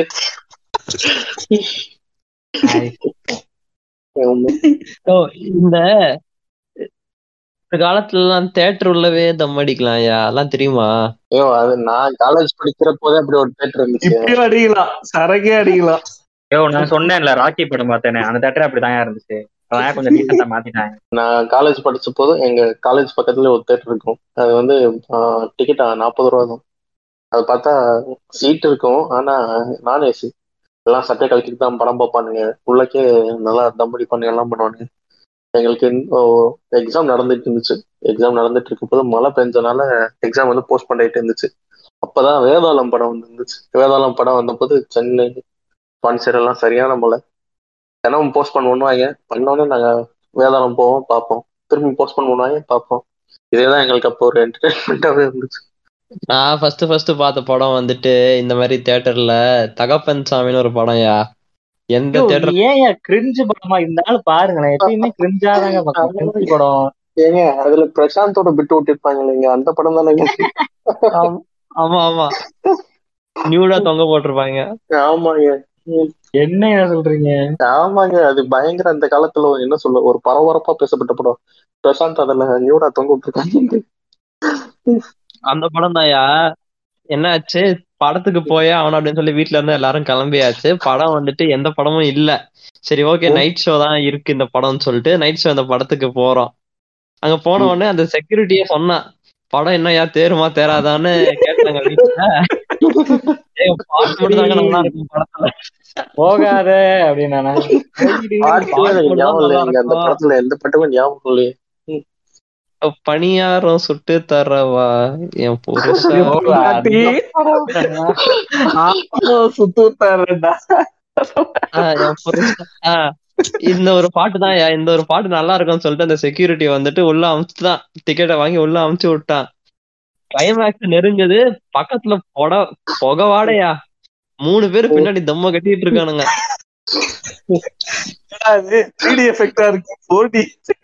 ஓ, இந்த இந்த காலத்துல எல்லாம் தேட்டர் உள்ளவே தம் அடிக்கலாம்யா அதெல்லாம் தெரியுமா ஐயோ அது நான் காலேஜ் படிக்கிற போதே அப்படி ஒரு தேட்டர் இருந்துச்சு இப்பயும் அடிக்கலாம் சரக்கே அடிக்கலாம் ஐயோ நான் சொன்னேன்ல ராக்கி படம் பார்த்தேனே அந்த தேட்டர் அப்படிதான் இருந்துச்சு அதான் கொஞ்சம் டீசெண்டா மாத்திட்டாங்க நான் காலேஜ் படிச்ச போது எங்க காலேஜ் பக்கத்துல ஒரு தேட்டர் இருக்கும் அது வந்து டிக்கெட் நாற்பது ரூபா தான் அது பார்த்தா சீட் இருக்கும் ஆனா நான் ஏசி எல்லாம் சட்டை கழிச்சிட்டு தான் படம் பார்ப்பானுங்க உள்ளக்கே நல்லா தம் அடிப்பானுங்க எல்லாம் பண்ணுவானுங்க எங்களுக்கு எக்ஸாம் நடந்துட்டு இருந்துச்சு எக்ஸாம் நடந்துட்டு இருக்கும் போது மழை பெஞ்சனால எக்ஸாம் வந்து போஸ்ட் பண்ணிட்டு இருந்துச்சு அப்பதான் வேதாளம் படம் வந்து இருந்துச்சு வேதாளம் படம் வந்தபோது சென்னை பாண்டிச்சேரி எல்லாம் சரியான மழை தினமும் போஸ்ட் பண்ணுவாங்க பண்ணோன்னே நாங்க வேதாளம் போவோம் பார்ப்போம் திரும்பி போஸ்ட் பண்ணுவாங்க பார்ப்போம் இதேதான் எங்களுக்கு அப்போ ஒரு என்டர்டைன்மெண்ட்டாவே இருந்துச்சு நான் ஃபர்ஸ்ட் ஃபர்ஸ்ட் பார்த்த படம் வந்துட்டு இந்த மாதிரி தியேட்டர்ல தகப்பன் சாமின்னு ஒரு படம்யா எந்த தியேட்டர் ஏன் கிரிஞ்சு படமா இருந்தாலும் பாருங்களேன் எப்பயுமே கிரிஞ்சாதாங்க பார்க்கணும் கிரிஞ்சு படம் ஏங்க அதுல பிரசாந்தோட பிட்டு விட்டுருப்பாங்க இல்லைங்க அந்த படம் தானேங்க ஆமா ஆமா நியூடா தொங்க போட்டிருப்பாங்க ஆமாங்க என்ன சொல்றீங்க ஆமாங்க அது பயங்கர அந்த காலத்துல ஒரு என்ன சொல்ல ஒரு பரபரப்பா பேசப்பட்ட படம் பிரசாந்த் அதுல நியூடா தொங்க விட்டுருக்காங்க அந்த படம் தான்யா என்னாச்சு படத்துக்கு போயே அவன் அப்படின்னு சொல்லி வீட்ல இருந்து எல்லாரும் கிளம்பியாச்சு படம் வந்துட்டு எந்த படமும் இல்ல சரி ஓகே ஓ. நைட் ஷோ தான் இருக்கு இந்த படம்னு சொல்லிட்டு நைட் ஷோ அந்த படத்துக்கு போறோம் அங்க போன உடனே அந்த செக்யூரிட்டியே சொன்னான் படம் என்னய்யா தேருமா தேராதான்னு கேட்டாங்க வீட்டுல ஏய், பாட்டு மட்டும் தாங்க நல்லா இருக்கும் படத்துல போகாத அப்படின்னா பாட்டு எனக்கு ஞாபகம் இல்லைங்க அந்த படத்துல எந்த பாட்டுமே ஞாபகம் இல்லையே பணியாரம் சுட்டு தரவா என் புருஷன் பாட்டி. ஆளோ சுத்துத்தாருடா ஆஹ் என் புருஷன் ஆஹ் இந்த ஒரு பாட்டு தான் இந்த ஒரு பாட்டு நல்லா இருக்கும்னு சொல்லிட்டு அந்த செக்யூரிட்டி வந்துட்டு உள்ள அமுச்சுதான் டிக்கெட்டை வாங்கி உள்ள அமுச்சு விட்டான் கிளைமேக்ஸ் நெருங்குது பக்கத்துல பொட புகை வாடையா மூணு பேர் பின்னாடி தம்ம கட்டிட்டு இருக்கானுங்க அது 3D எஃபெக்டா இருக்கு 4D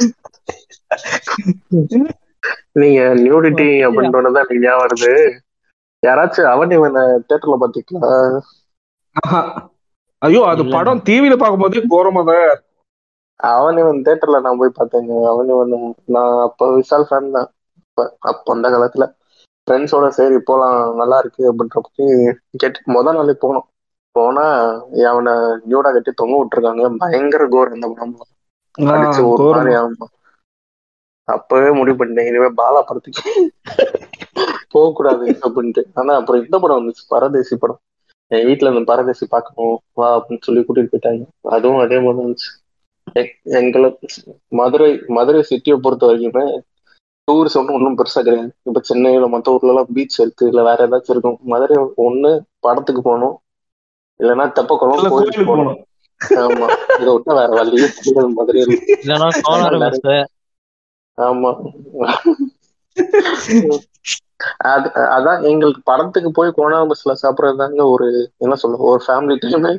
நீங்க நியூடிட்டி அப்படின்றதான் எனக்கு ஞாபகம் வருது யாராச்சும் அவன் இவனை தேட்டர்ல பாத்தீங்களா ஆஹா. ஐயோ அது இல்ல. படம் டிவில பார்க்கும்போதே கோரமா தான் அவன் இவன் தேட்டர்ல நான் போய் பார்த்தேங்க அவன் இவன் நான் அப்ப விஷால் ஃபேன் தான் அப்ப அப்ப அந்த காலத்துல ஃப்ரெண்ட்ஸோட சரி போலாம் நல்லா இருக்கு அப்படின்ற பத்தி கேட்டு முத நாளே போனோம் போனா அவனை நியூடா கட்டி தொங்க விட்டுருக்காங்க பயங்கர கோர் இந்த படம் அடிச்சு ஒரு மாதிரி ஆமா அப்பவே முடிவு பண்ணிட்டேன் இனிமே பாலா படத்துக்கு போக கூடாது அப்படின்ட்டு ஆனா அப்புறம் இந்த படம் வந்துச்சு பரதேசி படம் என் வீட்டுல இந்த பரதேசி பார்க்கணும் வா அப்படின்னு சொல்லி கூட்டிட்டு போயிட்டாங்க அதுவும் அதே மாதிரி இருந்துச்சு எ- எங்களை மதுரை மதுரை சிட்டியை பொறுத்த வரைக்குமே டூரிஸ்ட் ஒன்றும் ஒன்றும் பெருசா கிடையாது இப்ப சென்னையில மற்ற ஊர்ல எல்லாம் பீச் இருக்கு இல்ல வேற ஏதாச்சும் இருக்கும் மதுரை ஒண்ணு படத்துக்கு போகணும் இல்லைன்னா தெப்பக்குளம் கோயிலுக்கு கோயிலுக்கு போகணும் போனோம் ஆமா இதை விட்டா வேற வழியே கிடையாது மதுரையில இல்லைன்னா கோளாறு பஸ் ஆமா அது அதான் எங்களுக்கு படத்துக்கு போய் கோணா பஸ்ல சாப்பிடுறதுதாங்க ஒரு என்ன சொல்ல ஒரு ஃபேமிலி டைம்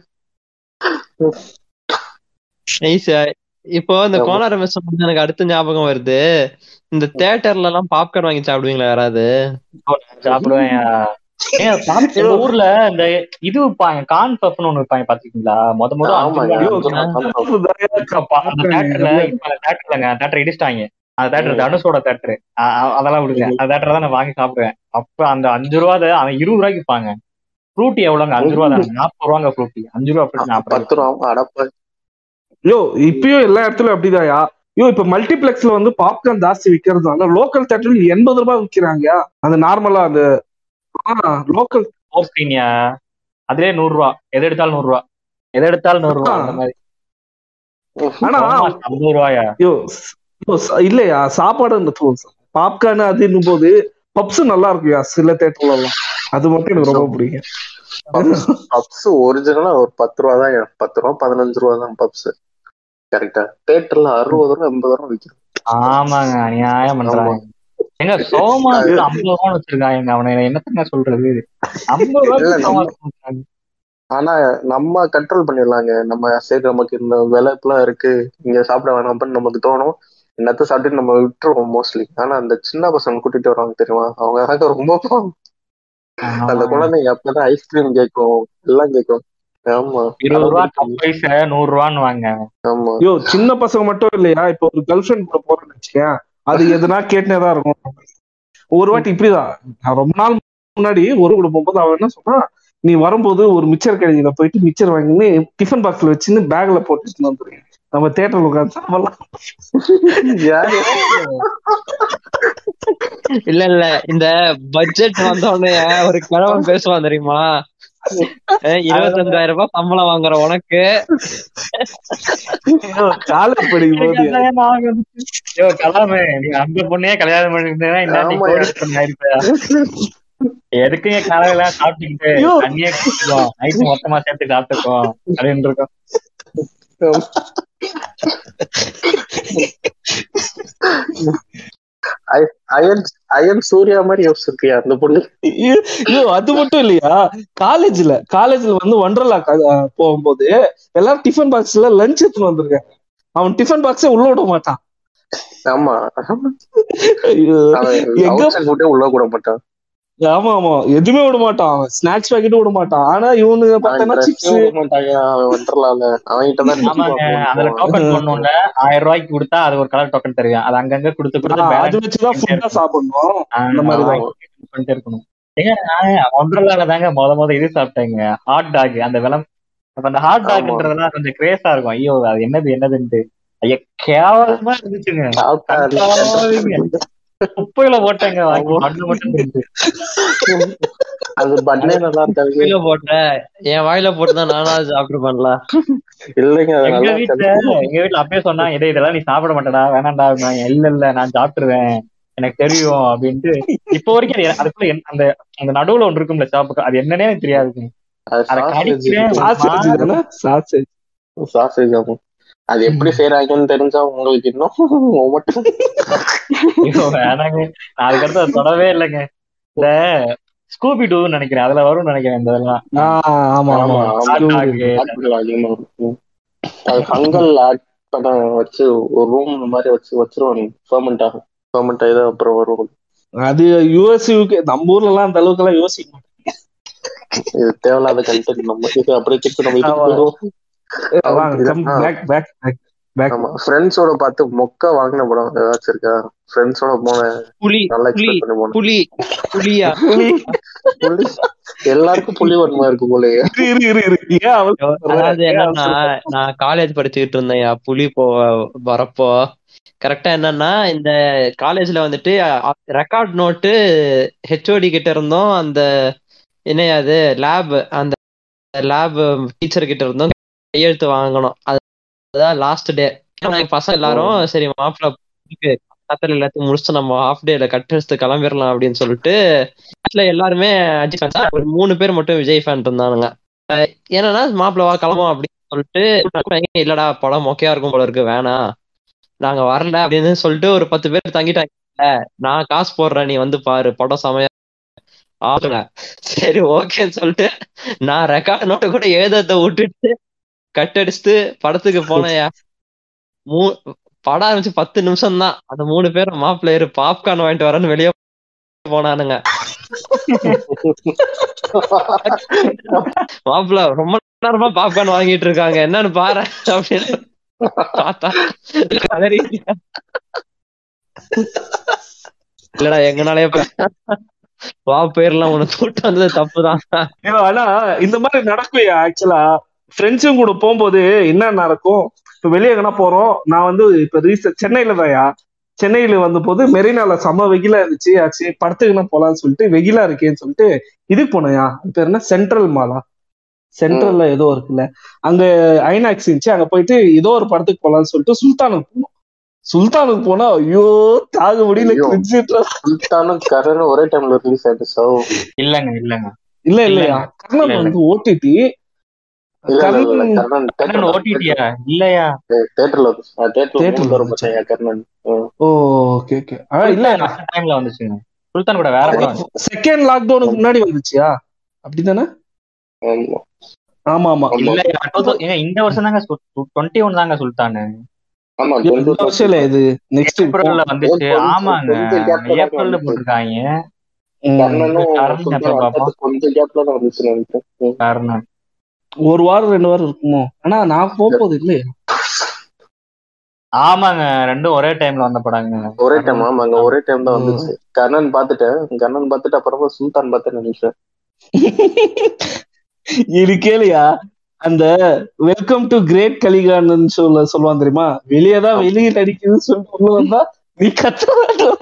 இப்போ இந்த ஆமா. கோளாறு மெஸ் எனக்கு அடுத்த ஞாபகம் வருது இந்த தியேட்டர்ல எல்லாம் பாப்கார்ன் வாங்கி சாப்பிடுவீங்களா யாராவது சாப்பிடுவேன் ஏன் சாப்பிட்டு எங்க ஊர்ல இந்த இது விற்பாங்க கான் பஃப்னு ஒண்ணு விற்பாங்க பாத்துக்கீங்களா முத முத ஆமாங்க ஐயோ, அப்ப அந்த தேட்டர்ல இப்ப அந்த தேட்டர்லங்க தேட்டர் இடிச்சிட்டாங்க அந்த தேட்டர் ம். தனுஷோட தேட்டர் அதெல்லாம் விடுங்க அந்த தேட்டர் தான் நான் வாங்கி சாப்பிடுவேன் அப்ப அந்த அஞ்சு ரூபா அவன் இருபது ரூபாய்க்கு விற்பாங்க ஃப்ரூட்டி எவ்வளவுங்க அஞ்சு ரூபா தானே நாற்பது ரூபாங்க ஃப்ரூட்டி அஞ்சு ரூபா ஃப்ரூட்டி நாற்பது பத்து ரூபா அடப்ப ஐயோ இப்பயும் எல்லா இடத்துலயும் அப்படிதான்யா ஐயோ இப்ப மல்டிபிளெக்ஸ்ல வந்து பாப்கார்ன் ஜாஸ்தி விக்கிறதுனால லோக்கல் தேட்டர்ல எண்பது ரூபாய் விக்கிறாங்க அந்த நார்மலா அந்த லோக்கல் ஓப்டீனியா அதுலயே நூறு ரூபா எது எடுத்தாலும் நூறு ரூபா எது எடுத்தாலும் நூறு ரூபா அந்த மாதிரி ஆனா ஐம்பது ரூபாயா ஐயோ ஸ்- ஐயோ, ச- இல்லையா சாப்பாடு பாப்கார்ன் அதுன்னும் போது பப்ஸ் நல்லா இருக்குயா சில தேட்டர்ல எல்லாம் அது மட்டும் எனக்கு ரொம்ப பிடிக்கும் பப்ஸ் ஒரிஜினலா ஒரு பத்து ரூபா தான் பத்து ரூபா பதினஞ்சு ரூபா தான் பப்ஸ் கரெக்டா தேட்டர்ல அறுபது ரூபா எண்பது ரூபா விற்கும் ஆமாங்க அநியாயம் பண்றாங்க எங்க சோமா ஐம்பது ரூபான்னு வச்சிருக்காங்க அவனை என்னத்தங்க சொல்றது ஐம்பது இல்ல, ரூபாய்க்கு நம்ம- சோமா கொடுக்குறாங்க. ஆனா நம்ம கண்ட்ரோல் பண்ணிடலாங்க நம்ம சரி நமக்கு இந்த விலை இப்பெல்லாம் இருக்கு இங்க சாப்பிட வேணாம்னு நமக்கு தோணும் என்னத்த சாப்பிட்டு நம்ம விட்டுருவோம் மோஸ்ட்லி ஆனா அந்த சின்ன பசங்க கூட்டிட்டு வருவாங்க தெரியுமா அவங்க தாங்க ரொம்ப பாவம். அந்த குழந்தைங்க அப்பதான் ஐஸ்கிரீம் கேட்கும் எல்லாம் கேட்கும் ஆமா இருபது ரூபா கப் பைச நூறு ரூபான்னு வாங்க ஆமா ஐயோ சின்ன பசங்க மட்டும் இல்லையா இப்ப ஒரு கேர்ள் ஃபிரெண்ட் கூட போறேன்னு வச்சுக்கேன் அது எதுனா கேட்டுனே தான் இருக்கும் ஒரு வாட்டி இப்படிதான் நான் ரொம்ப நாள் முன்னாடி ஒரு கூட போகும்போது அவன் என்ன சொன்னா நீ வரும்போது ஒரு மிச்சர் கடையில போயிட்டு மிச்சர் வாங்கின்னு டிஃபன் பாக்ஸ்ல வச்சுன்னு பேக்ல போட்டு வந்துருங்க நம்ம தேட்டர்ல உட்காந்து சாப்பிடலாம் யாரு இல்ல இல்ல இந்த பட்ஜெட் வந்தோடனே ஒரு கிழவன் பேசுவான் தெரியுமா அஹ் இருபத்தஞ்சாயிரம் ரூபாய் சம்பளம் வாங்குற உனக்கு காலேஜ் படிக்கும் போது ஐயோ, கலாமே நீ அந்த பொண்ணையே கல்யாணம் பண்ணிருந்தேன்னா இன்னாட்டி ஆமாய்யா. கோடீஸ்வரன் ஆயிருப்பயா. எதுக்குங்க காலையில சாப்பிட்டுக்கிட்டு ஐயோ. தண்ணியே குடிச்சுக்கோ நைட்டு மொத்தமா சேர்த்து சாப்பிட்டுக்கோ அப்படின்னு இருக்கோம் அயன் அயன் சூர்யா மாதிரி யோசிச்சிருக்கியா அந்த பொண்ணு ஐயோ அது மட்டும் இல்லையா காலேஜ்ல காலேஜ்ல வந்து ஒண்டர்லா போகும்போது எல்லாரும் டிஃபன் பாக்ஸ்ல லஞ்ச் எடுத்துன்னு வந்திருக்காங்க அவன் டிஃபன் பாக்ஸே உள்ள விட மாட்டான் ஆமா ஐயோ. அவன் எங்க outside food ஏ உள்ள கூட மாட்டான் ஆமா ஆமா எதுவுமே விட மாட்டான் அவன் ஸ்நாக்ஸ் பாக்கெட்டும் விட மாட்டான் ஆனா இவனுங்க அவன் பார்த்தா dress சிப்ஸ் ஏ விட மாட்டாங்க அவன் வந்துடலாம்ல அவன்கிட்ட தான் ஆமாங்க அதுல டோக்கன் போடணும்ல ஆயிரம் ரூபாய்க்கு கொடுத்தா அது ஒரு கலர் டோக்கன் தருவேன் அது அங்கங்க கொடுத்து கொடுத்து அது balance வச்சுதான் ஃபுட்டா சாப்பிடணும் அந்த மாதிரி மாதிரி பண்ணிட்டே இருக்கணும் ஏங்க நான் ஒன்றரை தாங்க முத முத இது சாப்பிட்டேங்க ஹாட் டாக் அந்த விளம் அப்ப அந்த ஹாட் ஆமா. டாக்ன்றதெல்லாம் கொஞ்சம் கிரேஸா இருக்கும் ஐயோ அது என்னது என்னதுன்ட்டு ஐயா கேவலமா இருந்துச்சுங்க கன்றாவிங்க. குப்பையில போட்டேங்க வாங்கி மண்ணு மட்டும் இருந்துச்சு. அது பண்ணே நல்லா இருக்காது வாயில போட்ட என் வாயில போட்டுதான் நானா சாப்பிட்டுருப்பேன்ல இல்லைங்க அது எங்க நல்லா வீட்டுல இருக்காது எங்க வீட்டுல அப்பயே சொன்னா இதே இதெல்லாம் நீ சாப்பிட மாட்டடா வேணாம்டா அப்படின்னாங்க. இல்ல இல்ல நான் சாப்பிட்டுருவேன் எனக்கு தெரியும் அப்படின்ட்டு இப்போ வரைக்கும் அது எ- அதுக்குள்ள என்ன- அந்த அந்த நடுவுல ஒன்று இருக்கும்ல சாப்பிட்டு அது என்னன்னே எனக்கு தெரியாதுங்க அது அதை கடிக்கிறேன் சாசேஜ் தானே சாசேஜ் சாசேஜ் ஆகும் அது எப்படி செய்யறாங்கன்னு தெரிஞ்சா உங்களுக்கு இன்னும் மட்டும் ஐயோ, வேணாங்க நான் அதுக்கடுத்து அதை தொடவே இல்லைங்க இந்த ஸ்கூபி டூன்னு நினைக்கிறேன் அதுல வரும்னு நினைக்கிறேன் இந்த இதெல்லாம் ஆமா ஆமா ஆமா, ஆமா. Hot dog. ஆட்கள் அதிகமா இருக்கும் அது ஃபங்கல் ஆட் பண்ண வச்சு ஒரு ரூம் மாதிரி வச்சு வச்சிருவாங்க ஃபர்மெண்ட் ஆகும் ஃபர்மெண்ட் ஆகி தான் அப்புறம் வரும் அது யூஎஸ் யூகே நம்ம ஊர்ல எல்லாம் அந்த அளவுக்கு எல்லாம் யோசிக்க மாட்டாங்க இது தேவையில்லாத கண்டென்ட் நம்ம இது அப்படியே திருப்பி நம்ம இதுக்கு ஆமா. போயிடுவோம் கம் பேக் பேக் பேக் ஆமா ஃப்ரெண்ட்ஸோட பார்த்து மொக்க வாங்கின படம் ஏதாச்சும் இருக்கா ஃப்ரெண்ட்ஸோட போன புலி நல்லா புலி எக்ஸ்பெக்ட் பண்ணி போனேன் புலி புலியா புலி எல்லாருக்கும் புலி வன்மை இருக்கு போலயே இரு இரு இரு ஏன் அவன் அதாவது என்னன்னா நான் காலேஜ் படிச்சுக்கிட்டு இருந்தேன் புலி போ வரப்போ கரெக்டா என்னன்னா இந்த காலேஜ்ல வந்துட்டு ரெக்கார்ட் நோட்டு ஹெச்ஓடி கிட்ட இருந்தோம் அந்த என்ன அது லேப் அந்த லேப் டீச்சர் கிட்ட இருந்தோம் கையெழுத்து வாங்கணும் அதுதான் லாஸ்ட் டே பசங்க எல்லாரும் சரி மாப்பிள்ள கத்தல் எல்லாத்தையும் முடிச்சு நம்ம ஹாஃப் டேல கட் அடிச்சுட்டு கிளம்பிடலாம் அப்படின்னு சொல்லிட்டு classல எல்லாருமே அஜித் ஃபேன்ஸ் ஒரு மூணு பேர் மட்டும் விஜய் ஃபேன் இருந்தானுங்க அஹ் என்னன்னா மாப்பிள்ள வா கிளம்பும் அப்படின்னு சொல்லிட்டு கூப்பிட்டாங்க. இல்லடா படம் மொக்கையா இருக்கும் போல இருக்கு வேணாம் நாங்க வரல அப்படின்னு சொல்லிட்டு ஒரு பத்து பேர் தங்கிட்டாங்க நான் காசு போடுறேன் நீ வந்து பாரு படம் செமையா ஆகல சரி ஓகேன்னு சொல்லிட்டு நான் ரெக்கார்ட் நோட்டை கூட எழுதத்தை விட்டுட்டு கட் அடிச்சுட்டு படத்துக்கு போனேயா மூ படம் ஆரம்பிச்சு பத்து நிமிஷம் தான் அந்த மூணு பேரும் மாப்பிள்ள ஏறு பாப்கார்ன் வாங்கிட்டு வரேன்னு வெளியே போனானுங்க மாப்பிள்ள ரொம்ப நேரமா பாப்கார்ன் வாங்கிட்டு இருக்காங்க என்னன்னு பாரு அப்படின்னு பார்த்தா கதறிட்டாங்க. இல்லடா எங்கனாலே வா போயிரலாம் உனக்கு கூட்டு வந்தது தப்புதான் ஏன் ஆனா இந்த மாதிரி நடக்கும் ஆக்சுவலா ஃப்ரெண்ட்ஸும் கூட போகும்போது என்ன நடக்கும் இப்ப வெளியே எங்கன்னா போறோம் நான் வந்து இப்ப ரீசெண்ட் சென்னையில தான்யா சென்னையில வந்த போது மெரினால செம்ம வெயிலா இருந்துச்சு ஆச்சு படத்துக்கு போலாம்னு சொல்லிட்டு வெயிலா இருக்கேன்னு சொல்லிட்டு இதுக்கு போனேயா அது பேர் என்ன சென்ட்ரல் மாலா சென்ட்ரல்ல ஏதோ இருக்குல்ல அங்க ஐநாக்ஸ் இருந்துச்சு அங்க போயிட்டு ஏதோ ஒரு படத்துக்கு போலாம்னு சொல்லிட்டு சுல்தானுக்கு போனோம் சுல்தானுக்கு போனா ஐயோ தாங்க முடியல ஐயோ. கிரிஞ்சிட்டு சுல்தானும் கரனும் ஒரே டைம்ல ரிலீஸ் ஆயிடுச்சோ இல்லங்க இல்லங்க இல்ல இல்லையா கர்ணன் இல்ல, இல்ல. வந்து ஓடிடி இல்ல இல்ல இல்ல கர்ணன் கர்ணன் கர்ணன் ஓடிடியா இல்லையா தேட்டர்ல தேட்டர்ல Theaterல மூணு தடவை வந்துச்சா? பார்த்தேன் கர்ணன் ம். ஓ ஓகே ஓகே ஆ இல்ல டைம்ல வந்துச்சுங்க சுல்தான் கூட வேற படம் வந்துச்சு. செகண்ட் லாக்டவுனுக்கு முன்னாடி வந்துச்சியா அப்படிதானே ஆமா. ஆமா ஆமா ஆமா. இல்லையா two thou- ஏங்க, இந்த வருஷம் தாங்க டுவெண்ட்டி ஒன் தாங்க சுல்தானு ஆமா ஐயோ, இந்த வருஷம் இல்ல இது நெக்ஸ்ட் ஏப்ரல்ல வந்துச்சு கொஞ்சம் ஆமாங்க கொஞ்சம் gap ல தான் ஏப்ரல்ல வந்துச்சு. போட்டிருக்காங்க கர்ணனும் கர்ணன் எப்ப சுல்தான் பார்ப்போம்? அடுத்து கொஞ்சம் கேப்ல தான் வந்துச்சு நினைக்கிறேன் ம். காரணம் ஒரு வாரம் ரெண்டு வாரம் இருக்குமோ ஆனா நான் போக போகுது இல்லையா ஆமாங்க ரெண்டும் ஒரே டைம்ல வந்த படங்க ஒரே டைம் ஆமாங்க ஒரே டைம் தான் வந்துச்சு கர்ணன் பார்த்துட்டேன் கர்ணன் பார்த்துட்டு அப்புறமா சுல்தான் பார்த்தேன் நினைச்சேன் இது கேளியா அந்த வெல்கம் டு கிரேட் கலிகான்னு சொல்ல சொல்லுவான் தெரியுமா வெளியதான் வெளியே நடிக்குதுன்னு சொல்லிட்டு உள்ள வந்தா நீ கத்த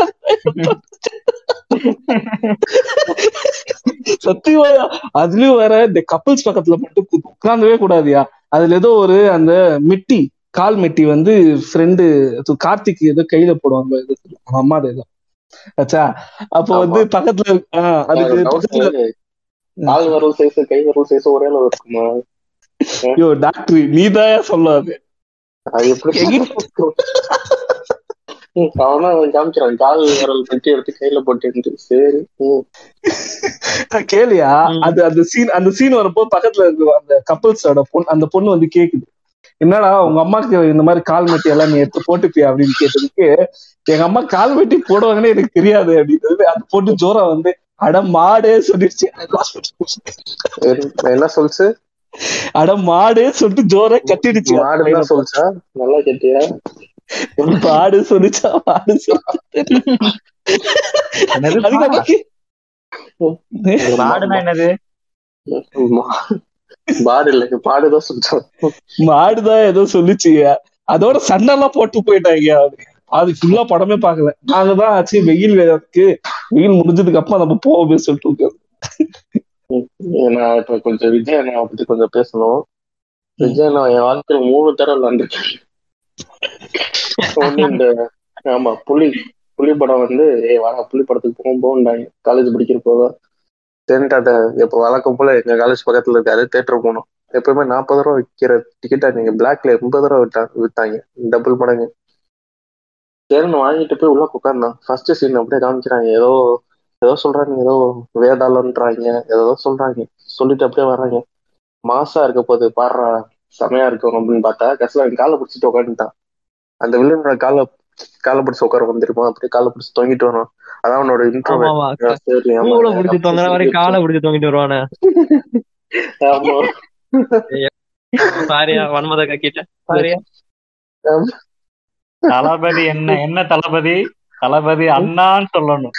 சத்தியமாயா அதுலயும் வேற இந்த கப்பல்ஸ் பக்கத்துல மட்டும் உட்கார்ந்தவே கூடாதுயா அதுல ஏதோ ஒரு அந்த மெட்டி கால் மெட்டி வந்து ஃப்ரெண்டு கார்த்திக் ஏதோ கையில போடுவாங்க இது அவன் அம்மா ஏதோ ஆச்சா அப்போ வந்து பக்கத்துல ஆஹ் அதுக்கு பக்கத்துல கால் வரல் சைஸ் கை வரல் சைஸ் ஒரே அளவு இருக்குமா ஐயோ டாக்டர் நீதாயா சொல்லாது அது எப்படி ம், அவனா அவன் காமிக்கிறான் கால் வரல் பற்றி எடுத்து கையில போட்டு சரி ம். கேளியா ம். அது அந்த சீன் அந்த சீன் வரப்போ பக்கத்துல இருக்க அந்த கப்பல்ஸோட பொண்ணு அந்த பொண்ணு வந்து கேக்குது என்னடா உங்க அம்மாக்கு இந்த மாதிரி கால் மெட்டி எல்லாம் நீ எடுத்து போட்டுப்பியா அப்படின்னு கேட்டதுக்கு எங்க அம்மா கால் மெட்டி போடுவாங்கன்னு எனக்கு தெரியாது அப்படின்னு அந்த பொண்ணு ஜோரா வந்து அட மாடே சொல்லிடுச்சு என்ன- என்ன சொல்லுச்சு அட மாடே சொல்லிட்டு ஜோரா கட்டிடுச்சு மாடுதான் சொல்லுச்சா நல்லா கேட்டியா மாடு சொல்லிச்சா மாடு சொல்லிச்சு என்னது அதுக்கு பாடுனா என்னது மா- பாடு இல்லைங்க பாடுதான் சொல்லிச்சான் மாடுதான் ஏதோ சொல்லுச்சு அதோட சண்டை எல்லாம் போட்டு போயிட்டாங்க அது ஃபுல்லா படமே பார்க்கல நாங்கதான் ஆச்சு வெயில் வேற இருக்கு வெயில் முடிஞ்சதுக்கு அப்புறம் நம்ம போவோமே சொல்லிட்டு உட்கார்ந்தோம். நான் இப்ப கொஞ்சம் விஜய் அண்ணா பத்தி கொஞ்சம் பேசணும் விஜய் அண்ணா என் வாழ்க்கையில மூணு தடவை விளாண்டுருக்கேன் ஒண்ணு இந்த ஆமா புலி புலி படம் வந்து ஏய் வாடா புலி படத்துக்கு போகும் போகுண்டாங்க காலேஜ் படிக்கிற போதும் தேன்டாட்ட இப்ப வழக்கம் போல எங்க காலேஜ் பக்கத்துல இருக்காரு தேட்டர் போனோம் எப்பவுமே நாற்பது ரூபா விற்கிற டிக்கெட்டா நீங்க பிளாக்ல எண்பது ரூபா விட்டா வித்தாங்க டபுள் மடங்கு சரின்னு வாங்கிட்டு போய் உள்ள உட்கார்ந்தான் ஃபர்ஸ்ட் சீன் அப்படியே காமிக்கிறாங்க ஏதோ ஏதோ சொல்றாங்க ஏதோ வேதாளன்றாங்க ஏதோ சொல்றாங்க சொல்லிட்டு அப்படியே வர்றாங்க மாசா இருக்க போது பாடுறா செமையா இருக்கும் அப்படின்னு பார்த்தா கடைசியில் அவன் காலை பிடிச்சிட்டு உட்காந்துட்டான் அந்த வில்லனோட காலை காலை பிடிச்சி உட்கார வந்துருமா அப்படியே காலை பிடிச்சி தொங்கிட்டு வரும் அதான் அவனோட இன்ட்ரோ ஆமா ஆமா சரி ஆமா பூல புடிச்சு தொங்குற மாதிரி காலை புடிச்சு தொங்கிட்டு வருவானே ஆமா சாரியா வன்மத கக்கிட்ட சாரியா தளபதி என்ன என்ன தளபதி தளபதி அண்ணான்னு சொல்லணும்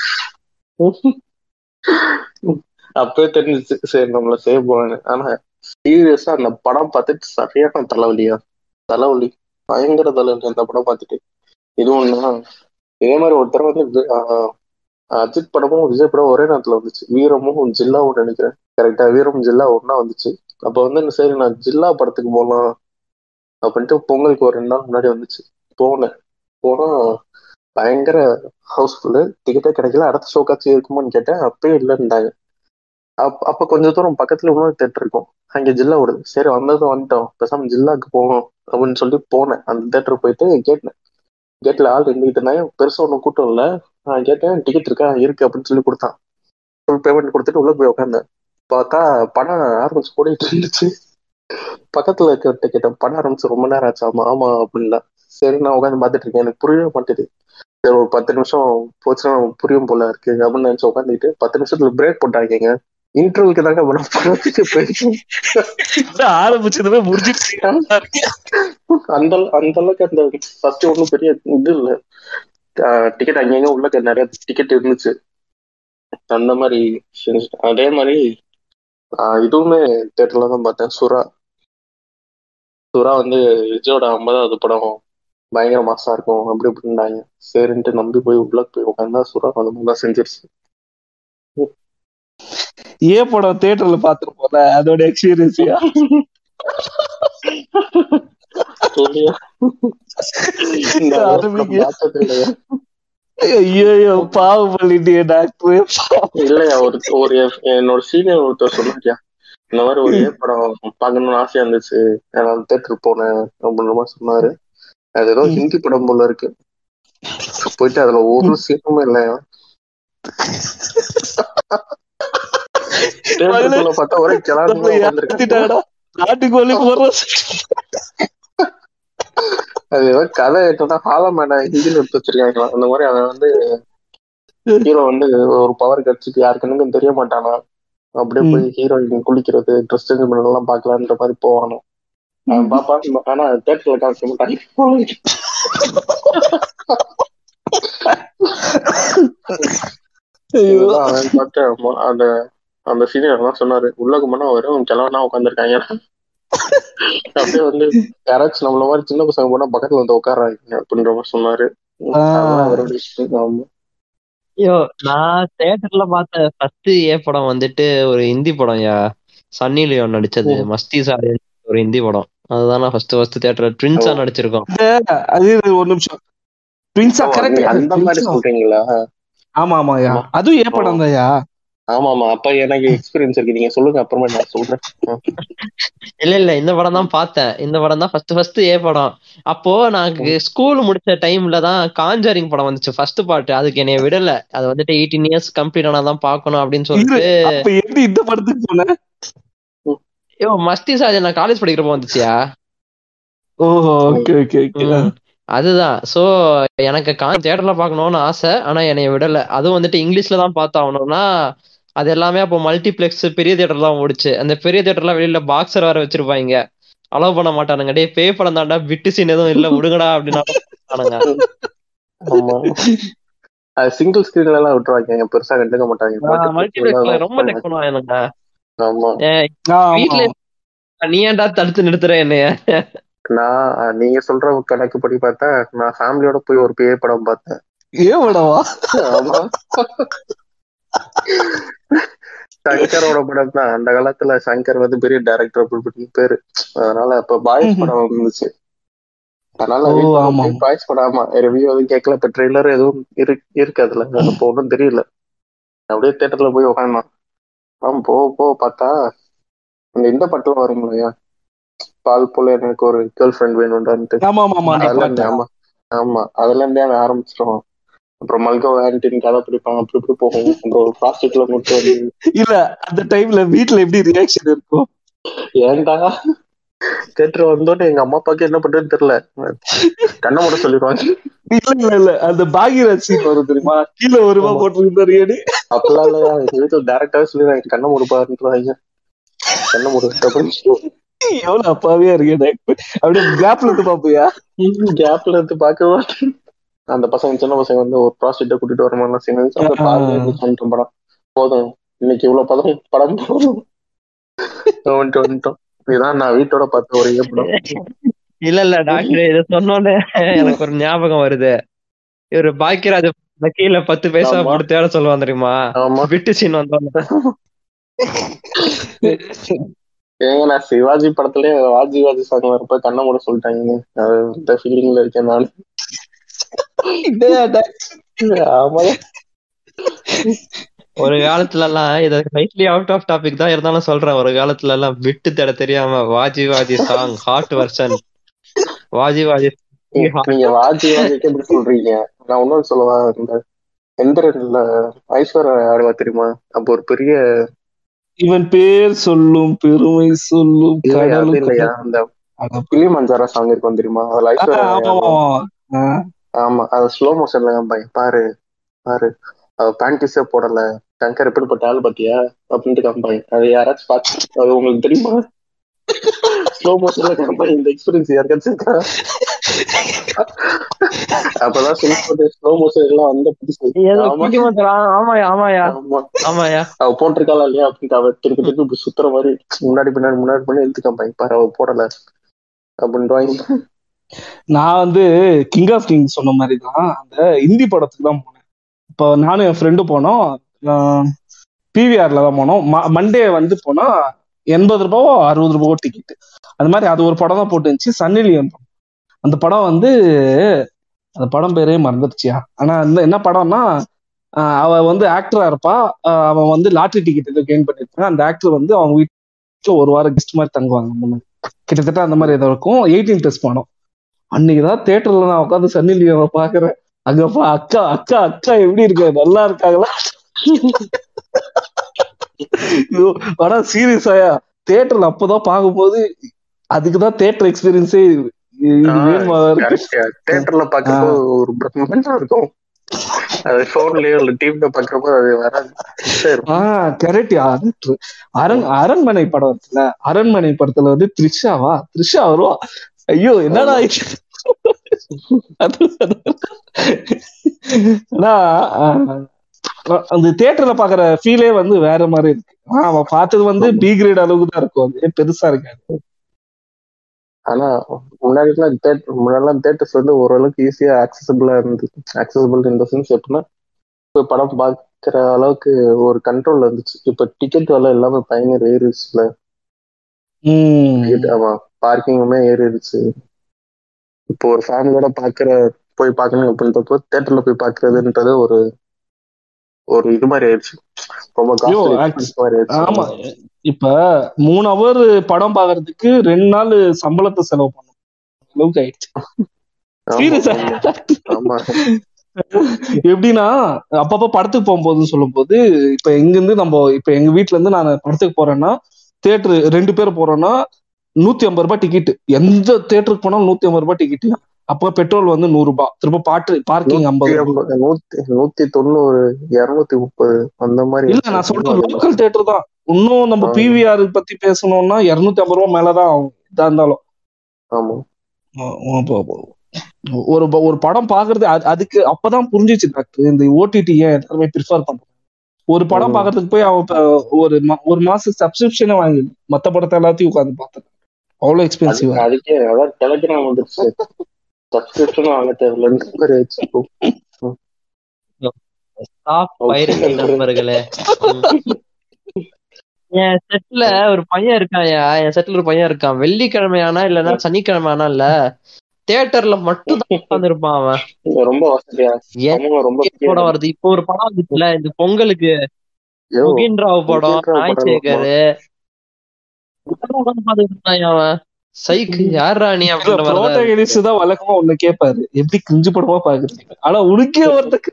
அப்பவே தெரிஞ்சிச்சு சரி நம்மள சேவ போவாங்க ஆனா சீரியஸா அந்த படம் பார்த்துட்டு சரியான தலைவலியா தலைவலி பயங்கர தலைவலி அந்த படம் பார்த்துட்டு இது ஒண்ணுனா இதே மாதிரி ஒருத்தர் வந்து வி- ஆஹ் அஜித் படமும் விஜய் படம் ஒரே நேரத்துல வந்துச்சு வீரமும் ஜில்லாவும் நினைக்கிறேன் கரெக்டா வீரம் ஜில்லா ஒண்ணா வந்துச்சு அப்ப வந்து சரி நான் ஜில்லா படத்துக்கு போகலாம் அப்படின்ட்டு பொங்கலுக்கு ஒரு ரெண்டு நாள் முன்னாடி வந்துச்சு போனேன் போனா பயங்கர ஹவுஸ்ஃபுல்லு டிக்கெட்டே கிடைக்கல அடுத்த ஷோக்காச்சும் இருக்குமான்னு கேட்டேன் அப்பயே இல்லைன்றாங்க அப்ப அப்ப கொஞ்ச தூரம் பக்கத்துல இன்னொரு தேட்டர் இருக்கும் அங்க ஜில்லா ஓடுது சரி வந்ததும் வந்துட்டோம் பேசாம ஜில்லாக்கு போகணும் அப்படின்னு சொல்லி போனேன் அந்த தேட்டர் போயிட்டு கேட்டேன் கேட்ல ஆள் நின்றுட்டு இருந்தாங்க பெருசா ஒன்றும் கூட்டம் இல்ல நான் கேட்டேன் டிக்கெட் இருக்கா இருக்கு அப்படின்னு சொல்லி கொடுத்தான் ஃபுல் பேமெண்ட் கொடுத்துட்டு உள்ள போய் உட்காந்தேன் பார்த்தா படம் ஆரம்பிச்சு ஓடிட்டு இருந்துச்சு பக்கத்துல இருக்க கேட்டேன் படம் ஆரம்பிச்சு ரொம்ப நேரம் ஆச்சாமா ஆமா அப்படின்னா சரி நான் உட்காந்து பார்த்துட்டு இருக்கேன் எனக்கு புரியவே மாட்டேது சரி ஒரு பத்து நிமிஷம் போச்சுன்னா புரியும் போல இருக்கு அப்படின்னு நினைச்சு உட்காந்துட்டு பத்து நிமிஷத்துல பிரேக் போட்டாங்க இன்டர்வலுக்கு தாங்க படம் படத்துக்கு போயிருக்கோம் இதான் ஆரம்பிச்சதுமே முடிஞ்சிருச்சு அந்த அந்த அளவுக்கு அந்த ஃபர்ஸ்ட் ஒன்றும் பெரிய இது இல்லை டிக்கெட் அங்கங்க உள்ள நிறைய டிக்கெட் இருந்துச்சு அந்த மாதிரி செஞ்சு- அதே மாதிரி ஆஹ் இதுவுமே தேட்டர்ல தான் பார்த்தேன் சுறா சுறா வந்து விஜயோட ஐம்பதாவது படம் பயங்கர மாசா இருக்கும் அப்படி இப்படின்னாங்க சரின்ட்டு நம்பி போய் உள்ள போய் உட்காந்தா சுறா அந்த மாதிரி தான் செஞ்சிருச்சு ஏ படம் தியேட்டர்ல பாத்துருப்போம்ல அதோட எக்ஸ்பீரியன்ஸியா இல்லையா? இந்த அளவுக்கு அருமைங்க. பார்த்தது இல்லையா ஐயோ பாவப்பள்ளிட்டிய டாக்டர் இல்லையா ஒரு ஒரு என்- என்னோட சீனியர் ஒருத்தர் சொன்னாரியா இந்த மாதிரி ஒரு ஏ படம் பார்க்கணும்னு ஆசையா இருந்துச்சு நான் தேட்டர் போனேன் அப்படின்ற மாதிரி சொன்னாரு அது ஏதோ ம். ஹிந்தி படம் போல இருக்கு போயிட்டு அதுல ஒரு சீனுமே இல்லையா தேட்டருக்குள்ள பார்த்தா ஒரே கிளாடி வந்திருக்காங்க நாட்டுக்கோழி போடுற அது ஏதோ கதை என்னன்னா ஹாலமேன ஹிந்தில எடுத்து வச்சிருக்காங்க அந்த மாதிரி அவன் வந்து ஹீரோ வந்து ஒரு பவர் கிடைச்சிட்டு யாருக்குன்னு தெரிய மாட்டானா அப்படியே போய் ஹீரோயின் குளிக்கிறது ட்ரெஸ் சேஞ்ச் பண்ணலாம் பாக்கலான்ற மாதிரி போவானோ அவன் பாப்பான் ஆனா தேட்டர்ல காமிக்க மாட்டாங்க இதுதான் அவன் பார்த்து மொ- அந்த அந்த சீனியர் தான் சொன்னாரு உள்ள கும்பனா வரும் கிழவனா உட்காந்துருக்காங்க அப்படியே வந்து யாராச்சும் நம்மள மாதிரி சின்ன பசங்க போனா பக்கத்துல வந்து உட்காராங்க அப்படின்ற மாதிரி சொன்னாரு அதான் அவரோட விஷயம். ஆமா. ஐயோ நான் தியேட்டர்ல பார்த்த ஃபர்ஸ்ட் ஏ படம் வந்துட்டு ஒரு ஹிந்தி படம் யா சன்னி லியோன் நடிச்சது ஓ. மஸ்தி சாரி ஒரு ஹிந்தி படம் அதுதான் நான் ஃபர்ஸ்ட் ஃபர்ஸ்ட் தியேட்டர்ல ட்வின்ஸா ஓ. நடிச்சிருக்கோம் அது ஒரு நிமிஷம் ட்வின்ஸா ஓ, கரெக்ட் நீங்க அந்த மாதிரி சொல்றீங்களா ஆமா ஆமாயா ஆமா. அதுவும் ஏ படம் தான்யா ஆமா ஆமா அப்ப எனக்கு எக்ஸ்பீரியன்ஸ் இருக்கு நீங்க சொல்லுங்க அப்புறமா நான் சொல்றேன் இல்ல இல்ல இந்த படம் தான் பார்த்தேன் இந்த படம் தான் ஃபர்ஸ்ட் ஃபர்ஸ்ட் ஏ படம் அப்போ நாங்க ஸ்கூல் முடிச்ச டைம்ல தான் காஞ்சரிங் படம் வந்துச்சு ஃபர்ஸ்ட் பார்ட் அதுக்கு என்னைய விடல அது வந்துட்டு எயிட்டீன் இயர்ஸ் கம்ப்ளீட் ஆனா தான் பார்க்கணும் அப்படின்னு இரு சொல்லிட்டு அப்ப எப்படி இந்த படத்துக்கு போன ஐயோ மஸ்தி சாரி நான் காலேஜ் படிக்கிறப்போ வந்துச்சியா ஓஹோ ஓகே ஓகே ஓகே ம். அதுதான் சோ எனக்கு கான் தியேட்டர்ல பார்க்கணும்னு ஆசை ஆனா என்னைய விடல அதுவும் வந்துட்டு இங்கிலீஷ்ல தான் பார்த்தாகணும்னா அது எல்லாமே அப்போ மல்டிப்ளெக்ஸ் பெரிய தியேட்டர் தான் ஓடுச்சு அந்த பெரிய தியேட்டர்லாம் வெளியில பாக்ஸர் வேற வச்சிருப்பாங்க அலோவ் பண்ண மாட்டானுங்க டேய் பே படம் தாண்டா விட்டு சீன் எதுவும் இல்ல விடுங்கடா அப்படின்னா ஆமா அது சிங்கிள் ஸ்கிரீன்ல எல்லாம் விட்டுருவாங்க பெருசா கண்டுக்க மாட்டாங்க மல்டிப்ளெக்ஸ்ல ரொம்ப செக் பண்ணுவாங்க ஆமா வீட்ல நீ ஏன்டா தடுத்து நிறுத்துற என்னைய நான் அஹ், நீங்க சொல்ற கணக்குப்படி பார்த்தா நான் ஃபேமிலியோட போய் ஒரு பேய் படம் பார்த்தேன் ஏன் படவா ஆமா சங்கரோட படம் தான் அந்த காலத்துல சங்கர் வந்து பெரிய டைரக்டர் அப்படின்னு பேரு அதனால அப்ப பாய்ஸ் ம்ஹும். படம் இருந்துச்சு அதனால ஓ, வீட்டுல ஆமா. போய் பாய்ஸ் படம் ஆமா ரிவ்யூ எதுவும் கேட்கல இப்ப ட்ரெய்லர் எதுவும் இரு இருக்கு அதுல அப்போ ஒன்றும் தெரியல அப்படியே தேட்டர்ல போய் உட்காந்தான் ஆமா போ போ பார்த்தா அந்த இந்த படத்துல வரும் இல்லையா பால் போல எனக்கு ஒரு கேர்ள் ஃப்ரெண்ட் வேணும்டான்ட்டு ஆமா ஆமா ஆமா நீ அதுல இருந்து பாத்தா. ஆமா ஆமா அதுல இருந்தே அவன் ஆரம்பிச்சிருவான் அப்புறம் மல்கோ ஆன்டின் கதை பிடிப்பான் அப்படி இப்படி போகும் அப்புறம் ஒரு பிளாஸ்டிக்ல மட்டும் வந்து இல்ல அந்த டைம்ல வீட்ல எப்படி ரியாக்ஷன் இருக்கும் ஏன்டா தேட்டர் வந்தோடனே எங்க அம்மா அப்பாக்கு என்ன பண்றதுன்னு தெரியல கண்ணை மூட சொல்லிடுவாங்க இல்ல இல்ல இல்ல அந்த பாகியராஜ் சீன் வரும் தெரியுமா கீழே ஒரு ரூபா ஆமா. போட்டிருந்தாரு ஏடி அப்பெல்லாம் இல்லையா எங்க வீட்டுல டேரக்டாவே சொல்லிடுவாங்க கண்ணை மூடுப்பாருன்றாங்க கண்ணை மூடு அப்படின்னு எவ்வளவு அப்பாவியா இருக்கு எனக்கு அப்படியே கேப்ல இருந்து பாப்பியா கேப்ல இருந்து பார்க்க மாட்டேன் அந்த பசங்க சின்ன பசங்க வந்து ஒரு ப்ராஸ்டிட்ட கூட்டிட்டு வர மாதிரி சீன் இருந்துச்சு அந்த பாதி சொல்லிட்டோம் படம் போதும் இன்னைக்கு இவ்வளவு படம் படம் போதும் வந்துட்டு வந்துட்டோம் இதுதான் நான் வீட்டோட பார்த்த ஒரு படம் இல்ல இல்ல டாக்டர் இத சொன்னோன்னே எனக்கு ஒரு ஞாபகம் வருது இவரு பாக்கியராஜ் இந்த கீழே பத்து பைசா ஆமா. போட்டு தேட சொல்லுவான் தெரியுமா ஆமா விட்டு சீன் வந்தோன்னே ஏங்க நான் சிவாஜி படத்துலயே வாஜி வாஜி சாங் வரப்ப கண்ணை மூட சொல்லிட்டாங்க அது இந்த ஃபீலிங்ல இருக்கேன் நான் ஆமா ஒரு காலத்துல எல்லாம் இத ரைட்லி அவுட் ஆஃப் டாபிக் தான் இருந்தாலும் சொல்றேன் ஒரு காலத்துல எல்லாம் விட்டு தேட தெரியாம Vaaji Vaaji song hot version Vaaji Vaaji நீங்க வாஜி வாஜிக்கு எப்படி சொல்றீங்க நான் இன்னொன்னு சொல்லவா இந்த எந்திரன்ல ஐஸ்வர்யா ஆடுவா தெரியுமா அப்போ ஒரு பெரிய இவன் பேர் சொல்லும் பெருமை சொல்லும் இல்லையா அது கடலுக்கு இல்லையா அந்த அட- கிளி மஞ்சாரா சாங் இருக்கும் தெரியுமா அதுல ஆ, ஐஸ்வர்யா ஆமா ஆடுவா. ஆமா ஆமா ஆமா அது ஸ்லோ மோஷன்ல பையன் பாரு பாரு அவ பேண்டிஸே போடல சங்கர் எப்படிப்பட்ட ஆள் பாத்தியா அப்படின்ட்டு காமிப்பாங்க அது யாராச்சும் பார்த்து அது உங்களுக்கு தெரியுமா ஸ்லோ மோஷன்ல காமிப்பாங்க இந்த எக்ஸ்பீரியன்ஸ் யாருக்காச்சும் இருக்கா அப்பதான் சொல்லி ஸ்லோ மோஷன் எல்லாம் வந்த புதுசு ஏதோ ஆமா குட்டி மச்சான். ஆமாயா ஆமாயா ஆமா ஆமாயா அவ போட்டிருக்காளா இல்லையா அப்படின்ட்டு அவ திருப்பி திருப்பி இப்படி சுத்துற மாதிரி முன்னாடி பின்னாடி முன்னாடி பண்ணி எழுத்து காமிப்பாங்க பாரு அவ போடல அப்படின்ட்டு நான் வந்து கிங் ஆஃப் கிங் சொன்ன மாதிரி தான் அந்த ஹிந்தி படத்துக்கு தான் போனேன் இப்போ நானும் என் ஃப்ரெண்டு போனோம் பிவிஆர்ல தான் போனோம் மண்டே வந்து போனா எண்பது ரூபாவோ அறுபது ரூபாவோ டிக்கெட் அது மாதிரி அது ஒரு படம் தான் போட்டு இருந்துச்சு சன்னி லியோன் படம். அந்த படம் வந்து அந்த படம் பேரே மறந்துருச்சியா ஆனா அந்த என்ன படம்னா ஆஹ் அவ வந்து ஆக்டரா இருப்பா ஆஹ் அவன் வந்து லாட்டரி டிக்கெட் ஏதோ கெயின் பண்ணிருப்பான் அந்த ஆக்டர் வந்து அவங்க வீட்டுல ஒரு வாரம் கெஸ்ட் மாதிரி தங்குவாங்க முன்னாடி கிட்டத்தட்ட அந்த மாதிரி ஏதோ இருக்கும் எயிட்டீன் பிளஸ் படம் அன்னைக்குதான் தியேட்டர்ல நான் உட்காந்து சன்னி லியோவை பாக்குறேன் அங்கப்பா அக்கா அக்கா அக்கா எப்படி இருக்க நல்லா இருக்காங்களா ஐயோ, ஆனா சீரியஸாயா தியேட்டர்ல அப்பதான் பார்க்கும்போது அதுக்குதான் தியேட்டர் எக்ஸ்பீரியன்ஸே தியேட்டர்ல பாக்குறப்போ ஒரு பிரம்மாண்டம் இருக்கும் அது போன்லயோ இல்ல டிவில பாக்குறப்போ அது வராது சரி ஆஹ் கரெக்ட் அரண் அரண்மனை படம் இருக்குல்ல அரண்மனை படத்துல வந்து த்ரிஷாவா த்ரிஷா வருவா ஐயோ என்னடா இது? அது- ஆனா ஆஹ், அந்த தியேட்டர்ல பாக்குற ஃபீலே வந்து வேற மாதிரி இருக்கு ஆனா அவன் பார்த்தது வந்து பி கிரேட் அளவுக்கு தான் இருக்கும் அது பெருசா இருக்காது ஆனா முன்னாடி எல்லாம் தேட்டர் முன்னாடி தேட்டர்ஸ் வந்து ஓரளவுக்கு ஈஸியா ஆக்சசபிளா இருந்து ஆக்சசபிள் இந்த சென்ஸ் எப்படின்னா இப்ப படம் பாக்குற அளவுக்கு ஒரு கண்ட்ரோல் இருந்துச்சு இப்ப டிக்கெட் விலை எல்லாமே பயங்கர ஏறிடுச்சுல உம் ஆமா பார்க்கிங்குமே ஏறிடுச்சு இப்போ ஒரு ஃபேமிலியோட பாக்குற போய் பார்க்கணும் அப்படின்றப்போ தேட்டர்ல போய் பாக்குறதுன்றது ஒரு ஒரு இது மாதிரி ஆயிடுச்சு ரொம்ப ஐயோ, காஸ்ட்லி act- மாதிரி ஆயிடுச்சு ஆமா இப்ப மூணு அவர் படம் பாக்குறதுக்கு ரெண்டு நாள் சம்பளத்தை செலவு பண்ணணும் அளவுக்கு ஆயிடுச்சு ஆமா, சீரியஸா ஆமா எப்படின்னா அப்பப்ப படத்துக்கு போகும்போதுன்னு சொல்லும்போது இப்ப இங்க இருந்து நம்ம இப்ப எங்க வீட்ல இருந்து நான் படத்துக்கு போறேன்னா தியேட்டர் ரெண்டு பேர் போறோம்னா நூத்தி ஐம்பது ரூபாய் டிக்கெட் எந்த தியேட்டருக்கு போனாலும் நூத்தி ஐம்பது ரூபாய் டிக்கெட் அப்ப பெட்ரோல் வந்து நூறு ரூபாய் திரும்ப பாட்டு பார்க்கிங் ஐம்பது நூத்தி ரூபாய் ஐம்பது, நூத்தி நூத்தி தொண்ணூறு இருநூத்தி முப்பது அந்த மாதிரி இல்ல நான் சொல்றது லோக்கல் தியேட்டர் தான் இன்னும் நம்ம ஆ. பிவிஆர் பத்தி பேசணும்னா இருநூத்தி ஐம்பது ரூபாய் மேலதான் ஆகும் இதா இருந்தாலும் ஆமா ஒரு ப- ஒரு படம் பாக்குறது அது- அதுக்கு அப்பதான் புரிஞ்சிச்சு டாக்டர் இந்த ஓடிடி ஏன் எல்லாருமே ப்ரிஃபர் பண்றாங்க ஒரு படம் ம். பாக்குறதுக்கு போய் அவன் இப்ப ஒரு மா- ஒரு மாசம் சப்ஸ்கிரிப்ஷனே வாங்கி மத்த படத்தை எல்லாத்தையும் உட்காந்து பார்த்தேன் அவ்வளவு எக்ஸ்பென்சிவ் அது- அதுக்கே அதான் டெலிகிராம் வந்துருச்சு சப்ஸ்கிரிப்ஷன் வாங்க தேவையில்லைன்னு மாதிரி ஆயிடுச்சு இப்போ. ஸ்டாப் பயிருங்கள் நண்பர்களே ம். என் செட்ல ஒரு பையன் இருக்கான்யா என் செட்ல ஒரு பையன் இருக்கான் வெள்ளிக்கிழமை ஆனா இல்லன்னா சனிக்கிழமை ஆனா இல்ல தியேட்டர்ல மட்டும் தான் உட்காந்துருப்பான் அவன் இது ரொம்ப வசதியா ஏன் அவங்க ரொம்ப கூட வருது இப்போ ஒரு படம் வந்துச்சுல இந்த பொங்கலுக்கு ஐயோ, முகின் ராவ் படம் முகின் ராவ் நாய் படம் சேகர் உட்கார்ந்து பார்த்துட்டு இருந்தான் அவன் சைக்கு யாரா நீ அப்படின்ற மாதிரி தான் இருக்கு. ப்ரோட்டகனிஸ்ட் தான் வழக்கமா ஒண்ணு கேட்பாரு எப்படி கிஞ்சு படமா பாக்குறீங்க ஆனா உனக்கே ஒருத்தர்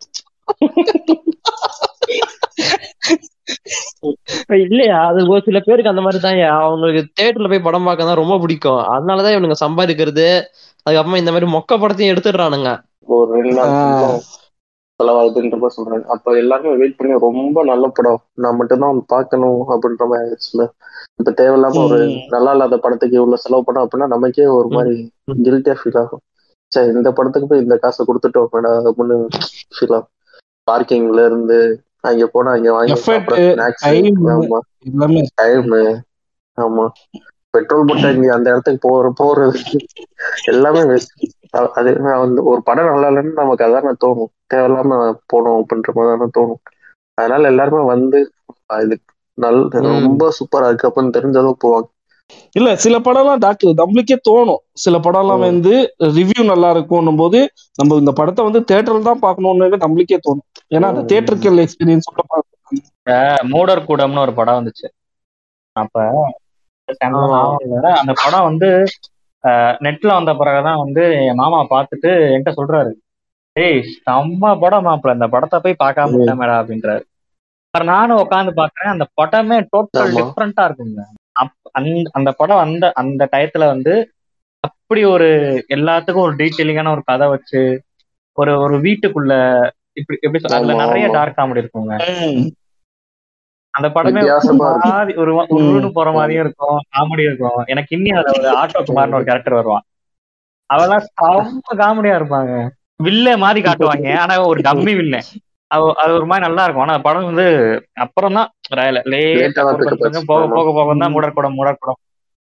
இல்லையா அது ஒரு சில பேருக்கு அந்த மாதிரி தான் அவங்களுக்கு தியேட்டர்ல போய் படம் பார்க்க தான் ரொம்ப பிடிக்கும் அதனாலதான் இவனுங்க சம்பாதிக்கிறது அதுக்கப்புறமா இந்த மாதிரி மொக்க படத்தையும் எடுத்துடுறானுங்க ஒரு ரெண்டு நாள் ஆ. சம்பளம் செலவாகுதுன்ற மாதிரி சொல்றாங்க அப்ப எல்லாருமே வெயிட் பண்ணி ரொம்ப நல்ல படம் நான் மட்டும்தான் வந்து பார்க்கணும் அப்படின்ற மாதிரி ஆயிடுச்சுல இப்ப தேவையில்லாம ஒரு ம். நல்லா இல்லாத படத்துக்கு இவ்வளவு செலவு பண்ணோம் அப்படின்னா நமக்கே ஒரு மாதிரி ம். கில்ட்டியா ஃபீல் ஆகும் சரி இந்த படத்துக்கு போய் இந்த காசை கொடுத்துட்டோம் மேடம் அப்படின்னு ஃபீல் ஆகும் பார்க்கிங்ல இருந்து அங்க போனா அங்க வாங்கி Effort, ஸ்நாக்ஸ் time. ஆமா எல்லாமே டைம் ஆமா பெட்ரோல் போட்டு இங்க அந்த இடத்துக்கு போற போறது எல்லாமே waste. அ- அது நான் வந்து ஒரு படம் நல்லா இல்லைன்னு நமக்கு அதானே தோணும் தேவையில்லாம போனோம் அப்படின்ற மாதிரி தானே தோணும் அதனால எல்லாருமே வந்து அஹ் இது நல் ம். ரொம்ப சூப்பரா இருக்கு அப்படின்னு தெரிஞ்சதும் போவாங்க இல்ல சில படம்லாம் டாக்டர் நம்மளுக்கே தோணும் சில படம்லாம் ம். வந்து ரிவ்யூ நல்லா இருக்கும்னும் போது நம்ம இந்த படத்தை வந்து தியேட்டர்ல தான் பார்க்கணும்னு நம்மளுக்கே தோணும் ஏன்னா அந்த ம். தியேட்டருக்கு எக்ஸ்பீரியன்ஸ் மூடர் கூடம்னு ஒரு படம் வந்துச்சு அப்ப செம்ம ஆமா. ஞாபகம் இல்ல. அந்த படம் வந்து நெட்ல வந்த பிறகுதான் வந்து என் மாமா பார்த்துட்டு என்கிட்ட சொல்றாரு ஏய் செம்ம படம் மாப்பிள இந்த படத்தை போய் பார்க்காம ம். விட்டமேடா அப்படின்றாரு அப்புறம் நானும் உட்காந்து பாக்குறேன் அந்த படமே டோட்டல் ஆமா. டிஃப்ரெண்டா இருக்குங்க அப்- அந்த அந்த படம் அந்த அந்த டயத்துல வந்து அப்படி ஒரு எல்லாத்துக்கும் ஒரு டீட்டெயிலிங்கான ஒரு கதை வச்சு ஒரு ஒரு வீட்டுக்குள்ள இப்படி எப்படி சொல்ல அதுல ஆமா, நிறைய ஆமா. டார்க் காமெடி இருக்குங்க அந்த படமே வித்தியாசமா ஒரு இருக்கும். மாதிரி ஒரு வ- ஒரு ஊரு போற மாதிரியும் இருக்கும் காமெடி இருக்கும் எனக்கு இன்னும் அதுல ஒரு ஆட்டோ குமார்னு ஒரு கேரக்டர் வருவான் அவெல்லாம் செம்ம காமெடியா இருப்பாங்க வில்ல மாதிரி காட்டுவாங்க ஆனா ஒரு டம்மி வில்ல அது அது ஒரு மாதிரி நல்லா இருக்கும் ஆனா படம் வந்து அப்புறம் தான் Late ஆ தான் pick up ஆச்சு. போக ஆமா. போக போக தான் மூடற்படம் மூடற்படம்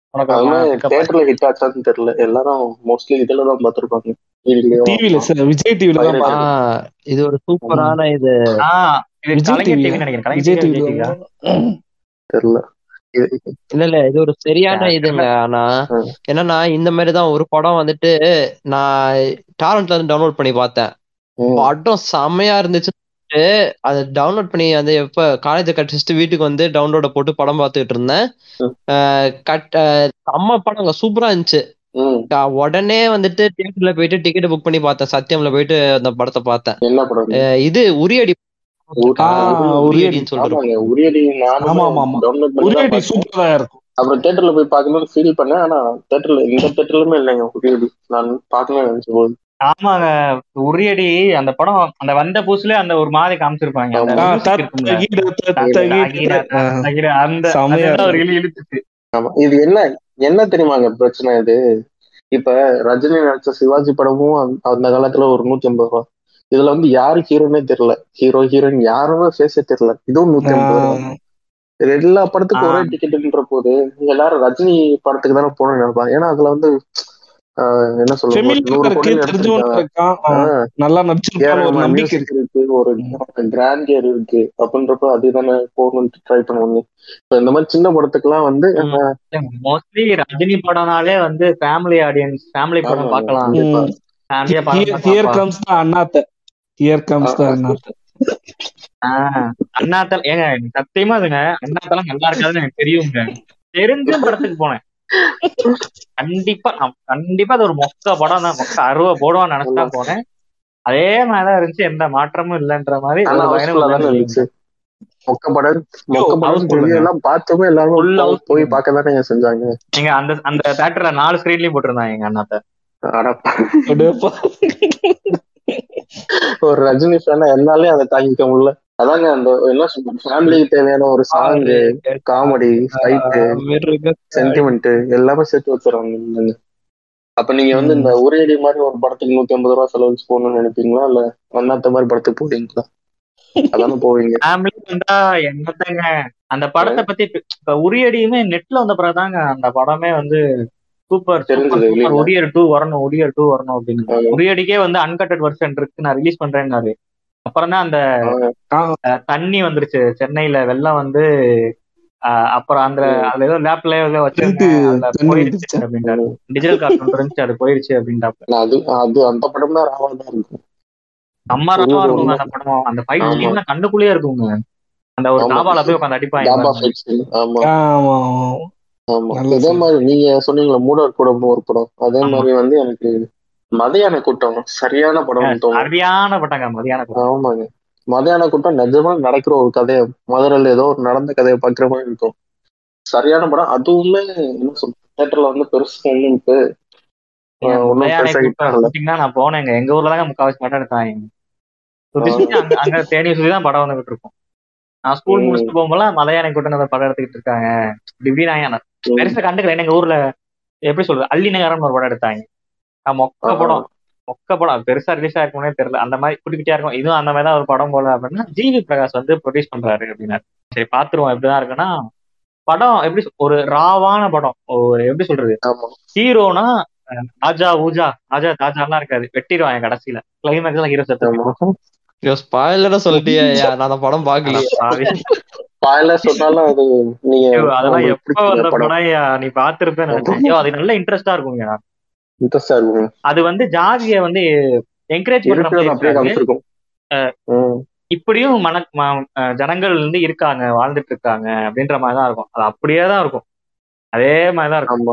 உனக்கு அதுவுமே ஒரு pickup தியேட்டர்ல ஹிட் ஆச்சான்னு தெரியல எல்லாரும் மோஸ்ட்லி இதுல தான் பார்த்திருப்பாங்க டிவிலயும் டிவில சார் விஜய் டிவில தான் Pirate. பார்த்தேன். ஆஹ் இது ஒரு சூப்பரான இது ஆஹ் இது விஜய் கலைஞர் டிவில டிவி நினைக்கிறேன் கலைஞர் விஜய் டிவி டிவில விஜய் டிவியா தெரியல இது- இல்ல இல்ல இது ஒரு சரியான இதுங்க ஆனா ம். என்னன்னா இந்த மாதிரி தான் ஒரு படம் வந்துட்டு நான் டாரண்ட்ல இருந்து டவுன்லோட் பண்ணி பார்த்தேன் ம், படம் செம்மையா இருந்துச்சு அதை டவுன்லோட் பண்ணி அந்த எப்ப காலேஜ் கட்டிச்சுட்டு வீட்டுக்கு வந்து டவுன்லோட போட்டு படம் பார்த்துட்டு இருந்தேன் ம். அஹ் கட் அஹ் செம்ம படங்க சூப்பரா இருந்துச்சு ம். நான் உடனே வந்துட்டு தியேட்டர்ல போயிட்டு டிக்கெட் புக் பண்ணி பார்த்தேன் சத்தியம்ல போயிட்டு அந்த படத்தை பார்த்தேன் என்ன படம் அஹ் இது உரியடி உ- ஆ, உரியடின்னு உரியடி. சொல்றேன் ஆமாங்க உரியடி நானும் ஆமா, ஆமா, ஆமா. டவுன்லோட் பண்ணி ஒரே தான் அடி பார்த்தேன். சூப்பரா இருக்கும் அப்புறம் தியேட்டர்ல போய் பார்க்கணும்னு ஃபீல் பண்ணேன் ஆனா தியேட்டர்ல இந்த தியேட்டர்லுமே இல்லைங்க உரியடி நான் பார்க்கணும்னு நினைச்ச போது ஆமாங்க உரியடி அந்த படம் அந்த வந்த புதுசுல அந்த ஒரு மாதிரி காமிச்சிருப்பாங்க அந்த ஆமா. ஆ, music தத் இருக்கும்ல. தகிட தத் தகிட, தகிட. தகிட, ஆ, தகிட, அந்த செமையா அதுதான் ஒரு இருக்கும். இழு இழுத்துச்சு ஆமா இது என்ன என்ன தெரியுமாங்க பிரச்சனை இது இப்ப ரஜினி நடிச்ச சிவாஜி படமும் அந்த- அந்த காலத்துல ஒரு நூத்தி ஐம்பது ரூபா இதுல வந்து யாரு ஹீரோனே தெரியல ஹீரோ ஹீரோயின் யாருமே ஃபேஸே தெரியல இதுவும் நூத்தி ஐம்பது ரூபா ஆ, இது எல்லா படத்துக்கும் ஒரே ஆ. டிக்கெட்டுன்ற போது எல்லாரும் ரஜினி படத்துக்கு தானே போகணும்னு நினைப்பாங்க ஏன்னா அதுல வந்து ஆஹ், என்ன சொல்றது ஒரு familiar நூறு இருக்கு, கோடி தெரிஞ்சவன் நடிச்சிருக்காங்க இருக்கான் ஆ, ஆஹ், நல்லா நடிச்சிருப்பான்னு ஒரு ஏன் நம்பிக்கை music இருக்கு இருக்கு ஒரு கிராண்ட் கேர் இருக்கு அப்படின்றப்ப அதுதானே போகணும்னு ட்ரை பண்ணுவாங்க இப்ப இந்த மாதிரி சின்ன படத்துக்குலாம் வந்து மோஸ்ட்லி ரஜினி படம்னாலே வந்து ஃபேமிலி ஆடியன்ஸ் ஃபேமிலி படம் ஆமா. பார்க்கலாம் கண்டிப்பா. ஃபேமிலியா ஹியர் பார்க்கலாம் கம்ஸ் தான் அண்ணாத்த ஹியர் கம்ஸ் தான் அண்ணாத்த அண்ணாத்தல் ஏங்க எனக்கு சத்தியமா அதுங்க அண்ணாத்தலம் நல்லா இருக்காதுன்னு எனக்கு தெரியுங்க தெரிஞ்சும் படத்துக்கு போனேன் கண்டிப்பா நான் கண்டிப்பா அது ஒரு மொக்க படம் தான் மொக்க அருவா போடுவான்னு நினைச்சு தான் போனேன் அதே மாதிரிதான் இருந்துச்சு எந்த மாற்றமும் இல்லைன்ற மாதிரி ஆனா ஒரு பயனும் ஹவுஸ்ஃபுல்லா தானே இல்லைன்னு இருந்துச்சு மொக்க படம் மொக்க படம் houseful review தான். எல்லாம் பார்த்துமே Full எல்லாரும் houseful போய் தான். பார்க்க தானே செஞ்சாங்க நீங்க அந்த அந்த தேட்டர்ல நாலு ஸ்கிரீன்லயும் போட்டிருந்தாங்க எங்க அண்ணாத்த அடப்பா. அப்படியேப்பா. ஒரு ரஜினி ஃபேனா என்னாலே அதை தாங்கிக்க முடியல அதாங்க அந்த என்ன சொல்றது ஃபேமிலிக்கு தேவையான ஒரு சாங் காமெடி ஃபைட்டு மிருக சென்டிமெண்ட் எல்லாமே சேர்த்து வச்சுறாங்க அப்ப நீங்க வந்து இந்த உரியடி மாதிரி ஒரு படத்துக்கு நூத்தி ஐம்பது ரூபா செலவழிச்சு போகணும்னு நினைப்பீங்களா இல்ல அண்ணாத்த மாதிரி படத்துக்கு போவீங்களா அதானே போவீங்க ஃபேமிலி வந்தா என்னத்தங்க அந்த படத்தை பத்தி இப்ப- இப்ப உரியடியுமே நெட்ல வந்த பிறகு தாங்க அந்த படமே வந்து சூப்பர் தெரிஞ்சது சூப்பர் இல்லையா? சூப்பர் உரியர் டூ வரணும் உரியர் டூ வரணும் அப்படின்னு ஆமா. உரியடிக்கே வந்து அன்கட்டட் வெர்ஷன் இருக்கு நான் ரிலீஸ் பண்றேன்னாரு அப்புறம் தான் அந்த ஆ, அஹ், தண்ணி வந்துருச்சு சென்னையில வெள்ளம் வந்து அஹ், அப்புறம் அந்த அதுல ஏதோ லேப்ல ஏதோ வச்சிருந்தேன் திருட்டு அதுல தண்ணி போயிருச்சு வந்துருச்சா? அப்படின்றாரு டிஜிட்டல் கார்டு இருந்துச்சு அது போயிருச்சு அப்படின்றாப்ல நான் அது அது அந்த படம் தான் ராவா தான் இருக்கும் அம்மாரமா ஒரு இருக்குங்க ஒரு அந்த படம் அந்த ஃபைட் ஆமா. சீன்லாம் கண்ணுக்குள்ளேயே இருக்குங்க அந்த ஒரு ஆமா. தாபால போய் உட்காந்து டாபா அடிப்பாங்க ஃபைட்ஸ் ஆமா ஆமா ஆமா நல்ல இதே scene. மாதிரி நீங்க சொன்னீங்களா மூடர் கூடம்னு ஒரு படம் அதே ஆமா. மாதிரி வந்து எனக்கு மதையான கூட்டம் சரியான படம் தோணும் சரியான பட்டாங்க மதியான படம் ஆமாங்க மதையான கூட்டம் நிஜமா நடக்கிற ஒரு கதையை மதுரையில ஏதோ ஒரு நடந்த கதையை பாக்குற மாதிரி இருக்கும் சரியான படம் அதுவுமே என்ன சொல்ற தியேட்டர்ல வந்து பெருசு ஒண்ணுட்டு ஆஹ் ஒண்ணும் மலையாள பெருசா hit கூட்டம் ஆகல. shooting தான் நான் போனேங்க எங்க ஊர்ல தாங்க முக்காவாசி படம் எடுத்தாங்க சுத்தி சுத்தி அங்க அங்க தேனி சுத்தி தான் படம் வந்துகிட்டு இருக்கும் நான் ஸ்கூல் ம். முடிச்சுட்டு போகும்போது மலையாள கூட்டம் அந்த படம் எடுத்துக்கிட்டு இருக்காங்க இப்படி நான் ம். பெருசா கண்டுக்கல எங்க ஊர்ல எப்படி சொல்றது அள்ளி நகரம் ஒரு படம் எடுத்தாங்க ஆஹ் மொக்க ஆஹா. படம் மொக்க படம் பெருசா ரிலீஸ் ஆயிருக்கும்னே தெரியல அந்த மாதிரி குட்டி குட்டியா இருக்கும் இதுவும் அந்த மாதிரி தான் ஒரு படம் போல அப்படின்னா ஜிவி பிரகாஷ் வந்து ப்ரொடியூஸ் பண்றாரு அப்படின்னாரு சரி பாத்துருவோம் எப்படிதான் இருக்குன்னா படம் எப்படி சொ- ஒரு ராவான படம் ஒரு எப்படி சொல்றது ஆமா ஹீரோனா ஆஜா ஊஜா ஆஜா தாஜாலாம் இருக்காது வெட்டிடுவாங்க கடைசியில கிளைமேக்ஸ் எல்லாம் ஹீரோ செத்து ஆமா ஸ்பாயிலரா சொல்லிட்டியா நான் அந்த படம் பாக்கலையே பாயில சொன்னாலும் அது நீங்க அதெல்லாம் உங்களுக்கு எப்ப வந்த பிடிச்ச படம் படம் ஐயா, நீ பாத்திருப்பேன்னு நினைச்சேன் ஐயோ, அது நல்ல இன்ட்ரெஸ்டா இருக்குங்க இன்ட்ரெஸ்டா இருக்கும் அது வந்து ஜாதிய வந்து என்கரேஜ் பண்ற இருக்கிறது மாதிரி அப்படியே இருக்காது. காமிச்சிருக்கும் ம். இப்படியும் மன ம- அஹ் ஜனங்கள் வந்து இருக்காங்க வாழ்ந்துட்டு இருக்காங்க அப்படின்ற மாதிரி தான் இருக்கும் அது அப்படியே தான் இருக்கும் அதே மாதிரி தான் இருக்கும் ஆமா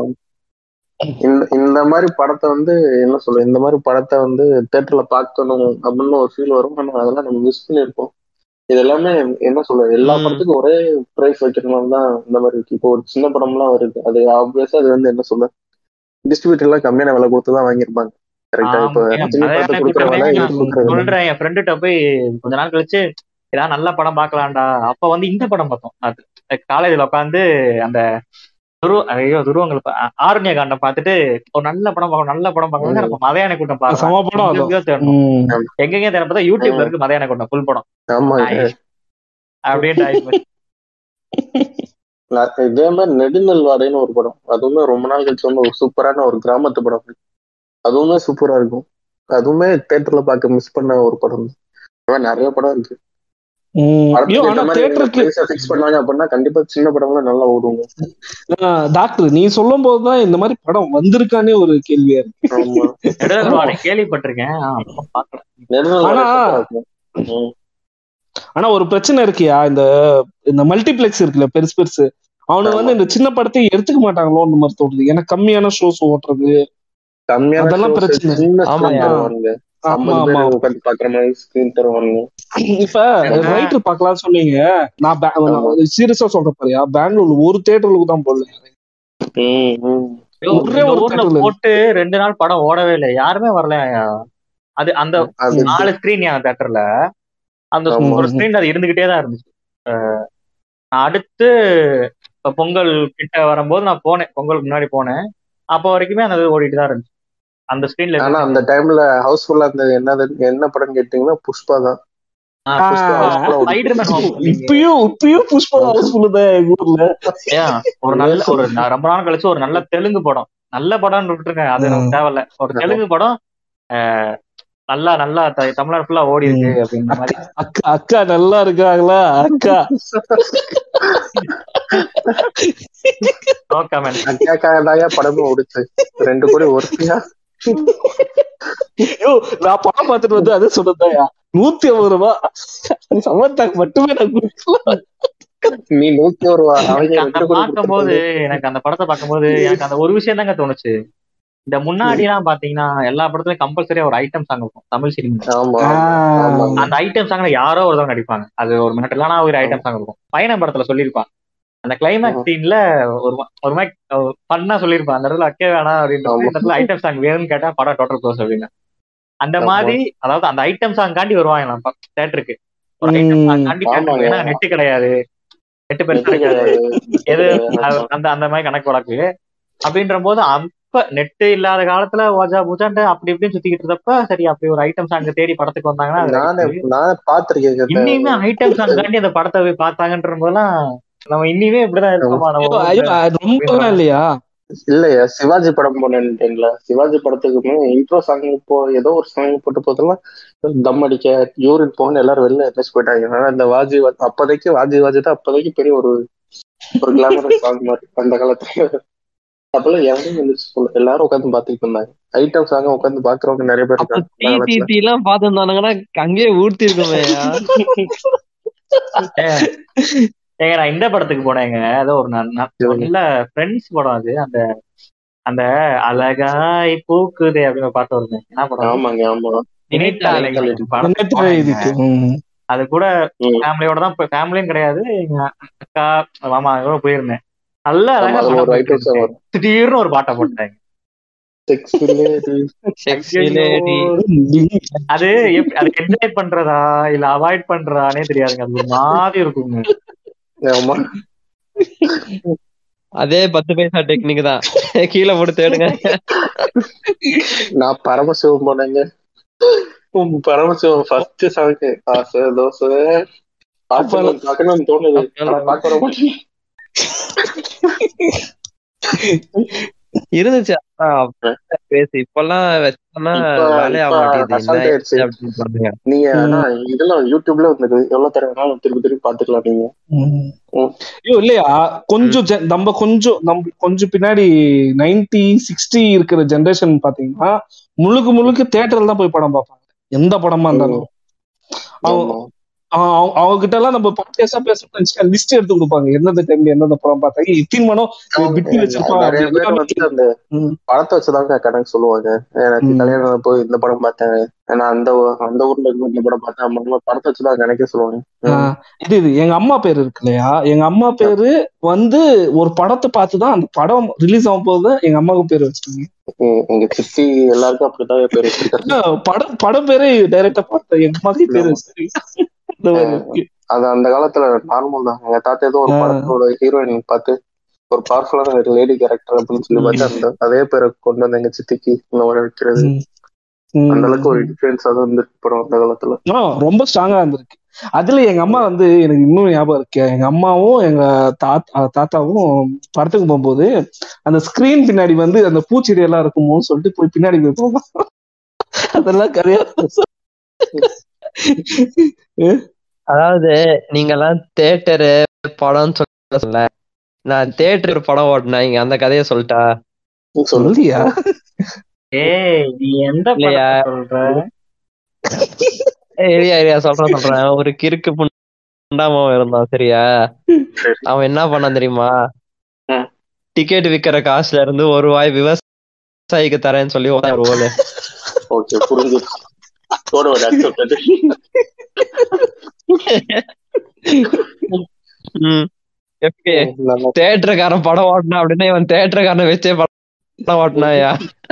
இந்த இந்த மாதிரி படத்தை வந்து என்ன சொல்ல இந்த மாதிரி படத்தை வந்து தியேட்டர்ல பார்க்கணும் அப்படின்னு ஒரு ஃபீல் வரும் ஆனா அதெல்லாம் நம்ம மிஸ் பண்ணிருப்போம் இது எல்லாமே என்ன சொல்ல எல்லா ம். படத்துக்கும் ஒரே பிரைஸ் வைக்கிறதுனால தான் இந்த மாதிரி இருக்கு இப்போ ஒரு சின்ன படம்லாம் வருது அது ஆப்வியஸா அது வந்து என்ன சொல்ல டிஸ்ட்ரிபியூட்டர் எல்லாம் கம்மியான விலை கொடுத்து தான் வாங்கியிருப்பாங்க கரெக்டா இப்போ ஆமா. ரஜினி அதே படத்தை மாதிரி கொடுக்குற விலை நான் இது கொடுக்குற விலை சொல்றேன் என் ஃப்ரெண்டுகிட்ட போய் கொஞ்ச நாள் கழிச்சு ஏதாவது நல்ல படம் பார்க்கலாம்டா அப்ப வந்து இந்த படம் பார்த்தோம் அது காலேஜ்ல உட்காந்து அந்த துருவ ஐயோ துருவங்கள் பா- ஆரண்ய காண்டம் பார்த்துட்டு ஒரு நல்ல படம் பார்க்கணும் நல்ல படம் பார்க்கணும் நம்ம மதையான கூட்டம் சம படம் அது. பார்க்கலாம் ம். எங்கெங்க தேட பார்த்தா யூடியூப்ல இருக்கு மதையான கூட்டம் ஃபுல் படம் ஆமா அப்படின்ட்டு ஆயிப்போச்சு நான் இதே மாதிரி நெடுநெல் வாடைன்னு ஒரு படம் அதுவுமே ரொம்ப நாள் கழிச்சு வந்து ஒரு சூப்பரான ஒரு கிராமத்து படம் அதுவுமே சூப்பரா இருக்கும் அதுவுமே தியேட்டர்ல பார்க்க மிஸ் பண்ண ஒரு படம் இந்த மாதிரி நிறைய படம் இருக்கு உம் ஐயோ ஆனா தியேட்டருக்கு ஃபிக்ஸ் பண்ணாங்க அப்படின்னா கண்டிப்பா சின்ன படம்லாம் நல்லா ஓடுங்க டாக்டர் நீ சொல்லும் போதுதான் இந்த மாதிரி படம் வந்திருக்கானே ஒரு கேள்வியா இருக்கு ஆமா நெடுநல் வாடை கேள்விப்பட்டிருக்கேன் ஆ, அப்புறம் பார்க்கல நெடுநெல் வாடை ஆனா- சூப்பரா இருக்கும். ம். ஆனா ஒரு பிரச்சனை இருக்கியா இந்த இந்த மல்டிபிளெக்ஸ் இருக்குல்ல பெருசு பெருசு அவனுக்கு வந்து இந்த சின்ன படத்தை எடுத்துக்க மாட்டாங்களோன்னு மாதிரி தோணுது எனக்கு கம்மியான ஷோஸ் ஓட்டுறது கம்மியான அதெல்லாம் shows, பிரச்சனை. சின்ன ஆமா, screen ஆமா. தருவானுங்க ஆமா ஐம்பது ஆமா பேர் உட்காந்து பாக்குற மாதிரி ஸ்கிரீன் தருவானுங்க இப்ப ரைட்டர் பார்க்கலாம் சொன்னீங்க நான் பே- ஆமா. நான் சீரியஸா சொல்றேன் பாரியா பெங்களூர்ல ஒரு தியேட்டருக்கு தான் போடல ம், ம். ஐயோ, ஒரே இந்த ஒரு ஊர்ல theatre ல போட்டு ரெண்டு நாள் படம் ஓடவே இல்லை யாருமே வரல அது அந்த அது நாலு ஸ்கிரீன் என் தேட்டர்ல அந்த ஆமா. ஒரு ஸ்கிரீன் அது இருந்துகிட்டே தான் இருந்துச்சு அஹ் நான் அடுத்து இப்ப பொங்கல் கிட்ட வரும்போது நான் போனேன் பொங்கலுக்கு முன்னாடி போனேன் அப்போ வரைக்குமே அந்த இது ஓடிட்டு தான் இருந்துச்சு அந்த ஸ்கிரீன்ல ஆனா அந்த டைம்ல ஹவுஸ்ஃபுல்லா இருந்தது என்னது என்ன படம் கேட்டீங்கன்னா புஷ்பா தான் புஷ்பா ஆ. houseful ஆ ஓடிட்டு ஸ்பைடர்மேன் இப்பயும் இப்பயும் புஷ்பா ஹவுஸ்ஃபுல் தான் எங்க ஊர்ல ஏன் ஒரு நல்ல ஒரு ந- ரொம்ப நாள் கழிச்சு ஒரு நல்ல தெலுங்கு படம் நல்ல படம்னு விட்டுருங்க அது நமக்கு தேவையில்ல ஒரு தெலுங்கு படம் அஹ், நல்லா நல்லா த- தமிழ்நாடு ஃபுல்லா ஓடி இருக்கு அப்படின்ற மாதிரி அக்கா அக்கா நல்லா இருக்காங்களா அக்கா நோ கமெண்ட் அக்காக்காக படமே ஓடிச்சு ரெண்டு கோடி ஒருத்தியா ஐயோ நான் படம் பார்த்துட்டு வந்து அதே சொன்னதாயா நூத்தி ஐம்பது ரூபா சமந்தாக்கு மட்டுமே நான் கொடுக்கல நீ நூத்தி ஒரு ரூபா அவங்க எனக்கு அந்த ரெண்டு கோடி பார்க்கும்போது எனக்கு அந்த படத்தை பார்க்கும்போது எனக்கு அந்த ஒரு விஷயம் தாங்க தோணுச்சு இந்த முன்னாடி எல்லாம் பாத்தீங்கன்னா எல்லா படத்துலயும் கம்பல்சரியா ஒரு ஐட்டம் சாங் இருக்கும் தமிழ் சினிமா ஆமா ஆமா அந்த ஐட்டம் சாங்ல யாரோ ஒருத்தவங்க நடிப்பாங்க அது ஒரு மேட்டர் இல்லைனா ஒரு ஐட்டம் சாங் இருக்கும் பயணம் படத்துல சொல்லியிருப்பான் அந்த கிளைமேக்ஸ் சீன்ல ஒரு மா- ஒரு மாதிரி பண்ணா சொல்லியிருப்பான் அந்த இடத்துல அக்கே வேணாம் அப்படின்ற ஆமா. இந்த இடத்துல ஐட்டம் சாங் வேணும்னு கேட்டா படம் டோட்டல் க்ளோஸ் அப்படின்னு அந்த ஆமா. மாதிரி அதாவது அந்த ஐட்டம் சாங் காண்டி வருவாங்க தேட்டருக்கு ஒரு ஐட்டம் சாங் காண்டி ஆமாங்க. தேட்டருக்கு ஏன்னா நெட்டு கிடையாது நெட்டு பெருசா வெற்றி கிடையாது கிடையாது. எது ஆமா. அது- அந்த அந்த மாதிரி கணக்கு வழக்கு அப்படின்ற போது அப்ப நெட் இல்லாத காலத்துல ஓஜா பூஜான்ட்டு அப்படி இப்படின்னு சுத்திக்கிட்டு இருந்தப்ப சரி அப்படி ஒரு ஐட்டம் சாங் தேடி படத்துக்கு வந்தாங்கன்னா அது நானே right. நானே பாத்திருக்கேன் இன்னியுமே ஐட்டம் சாங் காண்டி அந்த படத்தை போய் பார்த்தாங்கன்ற போதெல்லாம் நம்ம இன்னியுமே இப்படிதான் இருக்கோமா ஐயோ, நம்ம ஐயோ, அது ரொம்பலாம் இல்லையா இல்லையா சிவாஜி படம் போனேன்ல சிவாஜி படத்துக்குமே இன்ட்ரோ சாங் இப்போ ஏதோ ஒரு சாங் போட்டு போதெல்லாம் தம் அடிக்க யூரின் போகணும் எல்லாரும் வெளில எந்திரிச்சு போயிட்டாங்க ஆனா இந்த வாஜி வா- அப்போதைக்கு வாஜி வாஜி தான் அப்போதைக்கு பெரிய ஒரு ஒரு கிளாமரஸ் சாங் மாதிரி அந்த காலத்துல அப்பெல்லாம் யாரும் எந்திரிச்சு போகல எல்லாரும் உட்காந்து பாத்துட்டு இருந்தாங்க ஐட்டம் சாங் உட்காந்து பாக்குறவங்க நிறைய பேர் அப்ப இருக்காங்க டி அந்த டி காலத்துல. டி எல்லாம் பாத்துருந்தானுங்கன்னா அங்கேயே ஊர்த்தி இருக்குமே ஏங்க நான் இந்த படத்துக்கு போனேங்க ஏதோ ஒரு ந- ந- நல்ல ஃப்ரெண்ட்ஸ் படம் அது அந்த அந்த அழகாய் பூக்குதே அப்படின்னு பாட்டு வருது என்ன படம் ஆமாங்க ஆமா நினைத்தாலே நினைத்தாலே படத்துக்கு நேத்து போனேங்க. இதுக்கு ம். அது கூட ம். ஃபேமிலியோட தான் ஃபேமிலியும் கிடையாது எங்க அக்கா மாமா கூட போயிருந்தேன் நல்ல அழகா அதுல ஒரு படம் ஐட்டம் சாங் போயிட்டு வரும் இருக்கு. திடீர்னு ஒரு பாட்டை போட்டாங்க Sexy lady. Sexy lady. அது எப்படி அது என்ஜாய் பண்றதா இல்ல அவாய்ட் பண்றதானே தெரியாதுங்க அது ஒரு மாதிரி இருக்குங்க ஆமா அதே பத்து பைசா டெக்னிக் தான் கீழே போட்டு தேடுங்க நான் பரமசிவம் போனேங்க உம், பரமசிவம் ஃபர்ஸ்ட் சாங் ஆசை தோசை பார்க்கணும் பார்க்கணும்னு தோணுது ஆனா பார்க்க வர மாட்டேன் இருந்துச்சு ஆனா, பேசு இப்பெல்லாம் வச்சோம்னா இப்ப- வேலையா இப்ப மாட்டேங்குது assault என்ன ஆயிடுச்சு. அப்படின்னு பாருங்க நீங்க ஆனா இதெல்லாம் யூடியூப்ல வந்துருக்கு எவ்வளவு தடவை வேணாலும் திருப்பி திருப்பி பாத்துக்கலாம் நீங்க ம். ம். ஐயோ இல்லையா கொஞ்சம் gen- நம்ம கொஞ்சம் நம்ம கொஞ்சம் பின்னாடி நைன்டி சிக்ஸ்டி இருக்கிற ஜெனரேஷன் பாத்தீங்கன்னா முழுக்க முழுக்க தியேட்டர்ல தான் போய் படம் பார்ப்பாங்க எந்த படமா இருந்தாலும் அவங்க ஆமா. அவங்க- அவங்க- அவங்க கிட்ட எல்லாம் நம்ம பாட்காஸ்டா பேசணும் லிஸ்ட் எடுத்து கொடுப்பாங்க எந்தெந்த டைம்ல எந்தெந்த படம் பார்த்தாங்க இத்தின் மனம் பிட்டு வச்சிருப்பாங்க நிறைய அப்படி பேர் எல்லாமே வந்து அந்த ம். படத்தை வச்சுதாங்க கணக்கு சொல்லுவாங்க எனக்கு ம். கல்யாணம் போய் இந்த படம் பார்த்தேன் நான் அந்த ஊ- அந்த ஊர்ல இருந்து இந்த படம் பார்த்தேன் அம்மா படத்தை வச்சுதான் கணக்கே சொல்லுவாங்க ஆ, இது இது எங்க அம்மா பேர் இருக்கு இல்லையா எங்க அம்மா பேரு வந்து ஒரு படத்தை பார்த்துதான் அந்த படம் ரிலீஸ் ஆகும் போது எங்க அம்மாவுக்கு பேர் வச்சிருக்காங்க எ- எங்க சித்தி எல்லாருக்கும் அப்படிதான் என் பேர் வச்சிருக்காங்க ஆ, படம் படம் பேரே டைரக்டா பார்த்தேன் எங்க அம்மாக்கே பேர் வச்சிருக்காங்க இந்த மாதிரி இருக்கு. அது அந்த காலத்துல நார்மல் தான் எங்க தாத்தா ஏதோ ஒரு ஆ. படத்தோட ஹீரோயின் பார்த்து ஒரு பவர்ஃபுல்லான லேடி கேரக்டர் அப்படின்னு சொல்லி பார்த்து அந்த அதே பேரை கொண்டு வந்து எங்க சித்திக்கு இந்த மாதிரி வைக்கிறது ம். ம். அந்த அளவுக்கு ஒரு இன்ஃபுளுன்ஸ் அது வந்து படம் அந்த காலத்துல ஆ, ரொம்ப ஸ்ட்ராங்கா இருந்திருக்கு அதுல எங்க அம்மா வந்து எனக்கு இன்னும் ஞாபகம் இருக்கு எங்க அம்மாவும் எங்க தாத்தா தாத்தாவும் படத்துக்கு போகும்போது அந்த ஸ்கிரீன் பின்னாடி வந்து அந்த பூச்செடி எல்லாம் இருக்குமோன்னு சொல்லிட்டு போய் பின்னாடி போய் போவோம் அதெல்லாம் கதையா அதாவது நீங்க எல்லாம் தேட்டரு படம் சொல்ல நான் தேட்டர் படம் ஓட்டினேன் இங்க அந்த கதையை சொல்லிட்டா சொல்லு சொல்லியா ஏய் நீ எந்த இல்லையா? படத்தை சொல்ற ஏரியா ஏரியா சொல்றேன் சொல்றேன் ஒரு கிறுக்கு புண்டாம இருந்தான் சரியா சரி. அவன் என்ன பண்ணான் தெரியுமா ம். டிக்கெட் விக்கிற காசுல இருந்து ஒரு வாய் விவசாயிக்கு தரேன்னு சொல்லி ஒரு ஓலு ஓகே புரிஞ்சு போட அக்செப்டட் ம். எப்படி தேட்டருக்காரன் படம் ஓட்டினா அப்படின்னா இவன் தேட்டருக்காரனை வச்சே படம் ஓட்டினாயா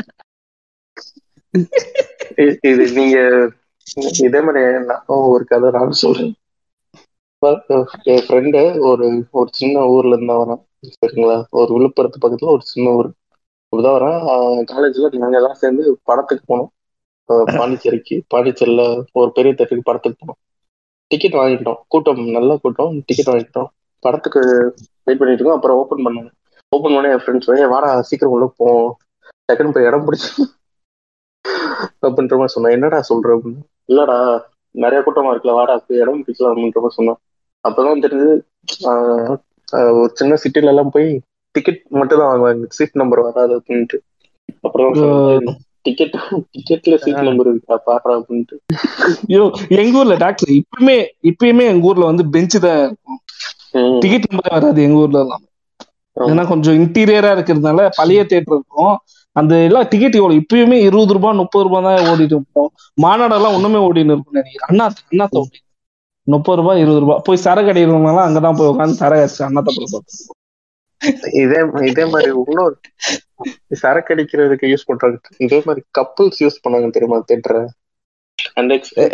இ- இது நீங்க இதே மாதிரி நான் ஒரு கதை நான் சொல்றேன் இப்ப என் ஃப்ரெண்டு ஒரு ஒரு சின்ன ஊர்ல இருந்தா வரான் சரிங்களா ஒரு விழுப்புரத்து பக்கத்துல ஒரு சின்ன ஊர் இப்படிதான் வரான் காலேஜ்ல நாங்க எல்லாம் சேர்ந்து படத்துக்கு போனோம் அஹ் பாண்டிச்சேரிக்கு பாண்டிச்சேரியில ஒரு பெரிய தேட்டருக்கு படத்துக்கு போனோம் டிக்கெட் வாங்கிட்டோம் கூட்டம் நல்ல கூட்டம் டிக்கெட் வாங்கிட்டோம் படத்துக்கு வெயிட் பண்ணிட்டு இருக்கோம் அப்புறம் ஓப்பன் பண்ணாங்க ஓப்பன் பண்ணி என் ஃப்ரெண்ட்ஸ் ஏ வாடா சீக்கிரம் உள்ள போவோம் டக்குன்னு போய் இடம் பிடிச்சி அப்படின்ற மாதிரி சொன்னேன் என்னடா சொல்ற அப்படின்னு இல்லடா நிறைய கூட்டமா இருக்குல்ல வாடா போய் இடம் பிடிக்கலாம் அப்படின்ற மாதிரி சொன்னான் அப்பதான் தெரிஞ்சு ஆஹ், ஆஹ், ஒரு சின்ன சிட்டில எல்லாம் போய் டிக்கெட் மட்டும் தான் வாங்குவாங்க சீட் நம்பர் வராது அப்படின்ட்டு அப்புறம் டிக்கெட் டிக்கெட்ல சீட் நம்பர் இருக்கா பாடுறா அப்படின்ட்டு ஐயோ எங்க ஊர்ல டாக்டர் இப்பயுமே இப்பயுமே எங்க ஊர்ல வந்து பெஞ்சு தான் இருக்கும் ம், டிக்கெட் நம்பர் வராது எங்க ஊர்ல எல்லாம் ஆமா. ஏன்னா கொஞ்சம் இன்டீரியரா இருக்கிறதுனால பழைய தேட்டர் இருக்கும் அந்த எல்லாம் டிக்கெட் எவ்வளவு இப்பயுமே இருபது ரூபாய் முப்பது ரூபாய் தான் ஓடிட்டு இருப்போம் மாநாடெல்லாம் ஒண்ணுமே ஓடின்னு இருக்கும் நினைக்கிறேன் அண்ணா அண்ணா ஓடி முப்பது ரூபாய் இருபது ரூபாய் போய் சரக்கு அடிக்கிறவங்க அங்கதான் போய் உட்காந்து சரக்கு அடிச்சு அண்ணாத்த பார்த்து இதே இதே மாதிரி இன்னொரு சரக்கு அடிக்கிறதுக்கு யூஸ் பண்றாங்க இதே மாதிரி கப்புள்ஸ் யூஸ் பண்ணாங்க தெரியுமா தேட்டரை அந்த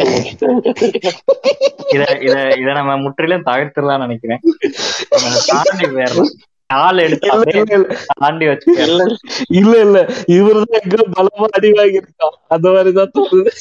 இத இத இத நம்ம முற்றிலும் தவிர்த்துலாம் நினைக்கிறேன் நம்ம தாண்டி போயிடலாம் கால் எடுத்து அப்படியே தாண்டி வச்சு இல்ல இல்ல இல்ல இவருதான் எங்க பலமா அடி வாங்கியிருக்கான் அந்த மாதிரிதான் தோணுது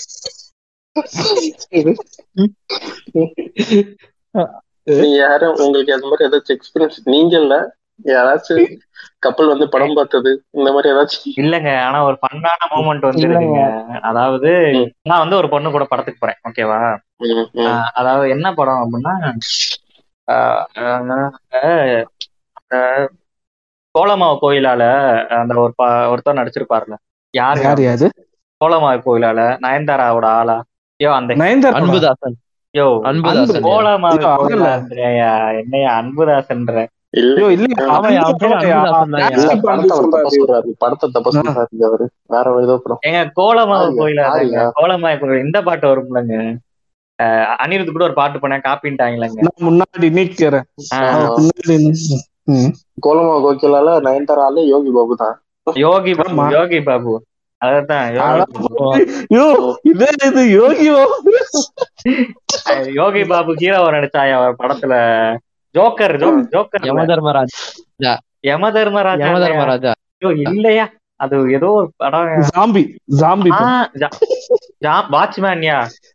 நீங்க யாரும் உங்களுக்கு அந்த மாதிரி ஏதாச்சும் எக்ஸ்பீரியன்ஸ் நீங்க இல்ல யாராச்சும் கப்பல் வந்து படம் பார்த்தது இந்த மாதிரி ஏதாச்சும் இல்லங்க ஆனா ஒரு ஃபன்னான மூமெண்ட் வந்து இல்லங்க. இருக்குங்க அதாவது ம். நான் வந்து ஒரு பொண்ணு கூட படத்துக்கு போறேன் ஓகேவா ம், ம், ஆஹ் அதாவது என்ன படம் அப்படின்னா ஆஹ் ஆஹ் ஆஹ் கோலமாவு கோயிலால அந்த ஒரு ப- ஒருத்தர் நடிச்சிருப்பாருல யாரு யார் யாரு கோலமாவு கோயிலால நயன்தாராவோட ஆளா யோ அந்த நயன்தாரா அன்புதாசன் யோ அன்புதாசன் கோலமாவு ஐயோ, அவன் இல்ல. கோயிலான்றியா என்னையா அன்புதாசன்ற இல்ல ஐயோ இல்ல ஆமா, அவன் பேரு அன்புதாசன் தான்யா. இல்ல, Plastic படத்தை அவர் தப்பா சொல்றாரு. சொல்றாரு படத்தை தப்பா சொல்றாரு அவரு வேற ஏதோ படம் எங்க கோலமாவு ஆரியா, கோயிலா ஆரியா. கோலமாவு கோயில் இந்த பாட்டு வரும்லங்க ஆஹ் அனிருத் கூட ஒரு பாட்டு பண்ண காப்பின்ட்டாங்களங்க நான் முன்னாடி நிக்கிறேன் ஆஹ் அவன் பின்னாடி நின்னு- ம். கோலமா கோகிலால நயன்தாரால யோகி பாபு தான் யோகி பாபு ஆமா. யோகி பாபு அதான் யோகி பாபு. ஐயோ இதே இது யோகி பாபு. அஹ் யோகி பாபு ஹீரோவா நடிச்சாயா அவர் படத்துல ஜோக்கர் ஜோ- ஜோக்கர் யம தர்மராஜ் யம தர்மராஜா யம இல்லையா? தர்மராஜா ஐயோ, இல்லையா அது ஏதோ ஒரு படம் ஜாம்பி ஜாம்பி வாட்ச்மேன்யா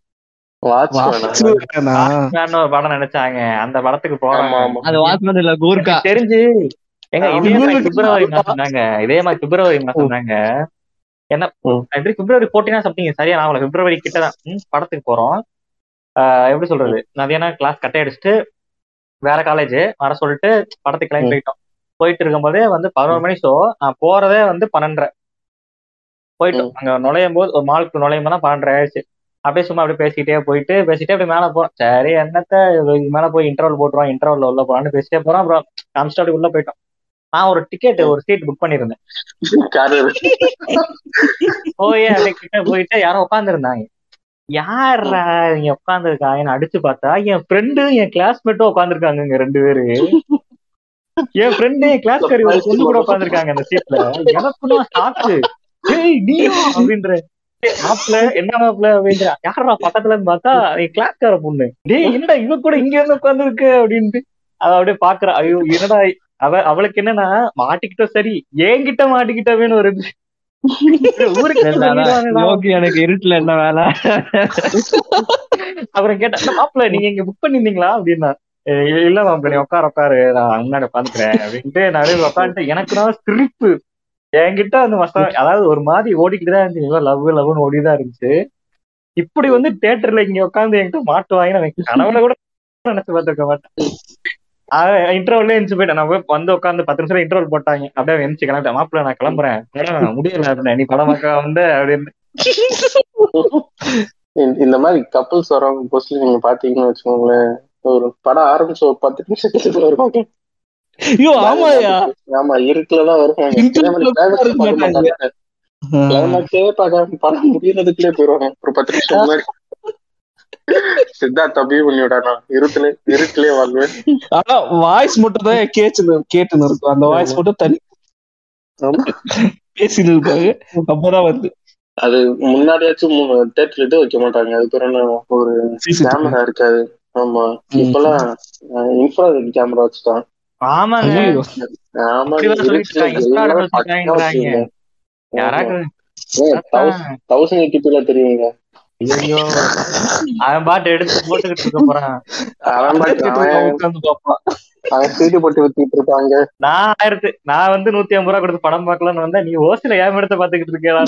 வாட்ச்மேனா வாட்ச்மேன் ஒரு படம் நடிச்சாங்க அந்த படத்துக்கு ஆமா போறாங்க ஆமா அது வாட்ச்மேன் இல்ல கூர்க்கா எனக்கு தெரிஞ்சு எங்க ஆமா. இதே மாதிரி பிப்ரவரி மாசம் தாங்க இதே மாதிரி பிப்ரவரி மாசம் தாங்க என்ன ம். எப்படி பிப்ரவரி போர்டீனா சம்திங் சரியா நான் பிப்ரவரி கிட்ட தான் ம், படத்துக்கு போறோம் ஆஹ் எப்படி சொல்றது மதியானம் கிளாஸ் கட்டை அடிச்சுட்டு வேற காலேஜ் வர சொல்லிட்டு படத்துக்கு கிளம்பி ம். போயிட்டோம் போயிட்டு இருக்கும்போதே வந்து பதினோரு மணி ஷோ நான் போறதே வந்து பன்னெண்டரை போயிட்டோம் அங்க நுழையும் போது ஒரு மாலுக்கு நுழையும் போது பன்னெண்டரை ஆயிடுச்சு அப்படியே சும்மா அப்படியே பேசிக்கிட்டே போயிட்டு பேசிட்டே அப்படியே மேல போறோம் சரி என்னத்த இதுக்கு மேல போய் இன்டர்வல் போட்டுருவோம் இன்டர்வல்ல உள்ள போறான்னு பேசிட்டே போறோம் அப்புறம் காமிச்சிட்டு அப்படியே உள்ள போயிட்டோம் நான் ஒரு டிக்கெட் ஒரு சீட் புக் பண்ணியிருந்தேன் காரு போய் அப்படியே கிட்ட போயிட்டு யாரோ உட்காந்துருந்தாங்க யாரா இங்க உட்காந்துருக்காங்கன்னு அடிச்சு பார்த்தா என் ஃப்ரெண்டு என் கிளாஸ்மேட்டும் உட்காந்துருக்காங்க இங்க ரெண்டு பேரு என் ஃப்ரெண்டு என் கிளாஸ் காரி ஒரு பொண்ணு கூட உட்காந்துருக்காங்க அந்த சீட்ல எனக்கு தான் ஷாக்கு ஏய் நீயா அப்படின்ற "ஏய், மாப்பிள என்ன மாப்பிள அப்படின்ற யாரா பக்கத்துல இருந்து பார்த்தா என் கிளாஸ்கார பொண்ணு டேய் என்னடா இவ கூட இங்க இருந்து உட்காந்துருக்கு அப்படின்ட்டு அவ அப்படியே பாக்குறா ஐயோ என்னடா அவ அவளுக்கு என்னன்னா மாட்டிக்கிட்ட சரி என்கிட்ட மாட்டிக்கிட்டவேன்னு ஒரு ஊருக்கு இல்ல, அதான், சொல்லிடுவாங்கடா. யோகி எனக்கு இருட்டுல என்ன வேலை அப்புறம் கேட்டேன் மாப்பிள்ள நீங்க இங்க புக் பண்ணிருந்தீங்களா அப்படின்னா "ஏய், இல்ல- இல்ல மாப்பிள்ள நீ உட்கார உட்காரு நான் முன்னாடி உட்காந்துக்கிறேன் அப்படின்ட்டு நடுவில் உட்காந்துட்டு எனக்கு தான் சிரிப்பு என்கிட்ட அந்த மஸ்தா அதாவது ஒரு மாதிரி ஓடிக்கிட்டு தான் இருந்துச்சு லவ் லவ்னு ஓடிதான் இருந்துச்சு இப்படி வந்து தியேட்டர்ல இங்க உட்காந்து என்கிட்ட மாட்டுவாங்க நான் கனவுல கூட நினைச்சு பார்த்திருக்க மாட்டேன் இன்டர்வல்ல எழுந்து போயிட்டேன் நான் போய் வந்து உட்காந்து பத்து நிமிஷம் இன்டர்வல் போட்டாங்க அப்படியே எழுந்து கிளம்பிட்டேன் மாப்பிள்ள நான் கிளம்புறேன் படம் முடியல அப்படின்னு நீ படம் பார்க்க வந்து அப்படின்னு இந்த- இந்த மாதிரி கப்பல்ஸ் வரவங்க போஸ்ட்ல நீங்க பாத்தீங்கன்னு வச்சுக்கோங்களேன் ஒரு படம் ஆரம்பிச்ச ஒரு பத்து நிமிஷத்துக்கு வருவாங்க ஐயோ ஆமாயா ஆமா இருட்டுலதான் வருவாங்க Interval அதே மாதிரி கூட climax இருக்க பார்க்க மாட்டாங்க. மாட்டாங்க. climax-ஏ பார்க்காம படம் முடியறதுக்குள்ளே போயிருவாங்க ஒரு பத்து நிமிஷம் முன்னாடி சித்தார்த் அபிமன்யுடா நான் இருட்டுல இருட்டுலயே வாழ்வேன் ஆனா வாய்ஸ் மட்டும் தான் கேட்டு கேட்டுன்னு இருக்கும் அந்த வாய்ஸ் மட்டும் தனி ஆமா. பேசின்னு இருப்பாங்க அப்பதான் வந்து அது முன்னாடியாச்சும் தேட்டர் இது வைக்க மாட்டாங்க அது பேர் என்ன ஒரு கேமரா இருக்காது ஆமா இப்பெல்லாம் இன்ஃப்ராரெட் கேமரா வச்சுட்டான் ஆமாங்க ஐயோ. ஆமா இப்படிதான் சொல்லிட்டு இருக்காங்க. infrared வச்சிருக்காங்கன்றாங்க. யாராவது தௌசண்ட் எயிட்டிபில தெரியுங்க ஐயோ அவன் பாட்டு எடுத்து போட்டுக்கிட்டு இருக்க போறான் அவன் பாட்டு அவன் உட்காந்து பாப்பான் அவன் சீட்டு போட்டு வித்துட்டு இருப்பாங்க நான் ஆயிரத்து நான் வந்து நூத்தி ஐம்பது ரூபா கொடுத்து படம் பார்க்கலாம்னு வந்தா நீ ஓசில ஏன் எடுத்து பாத்துக்கிட்டு இருக்கேடா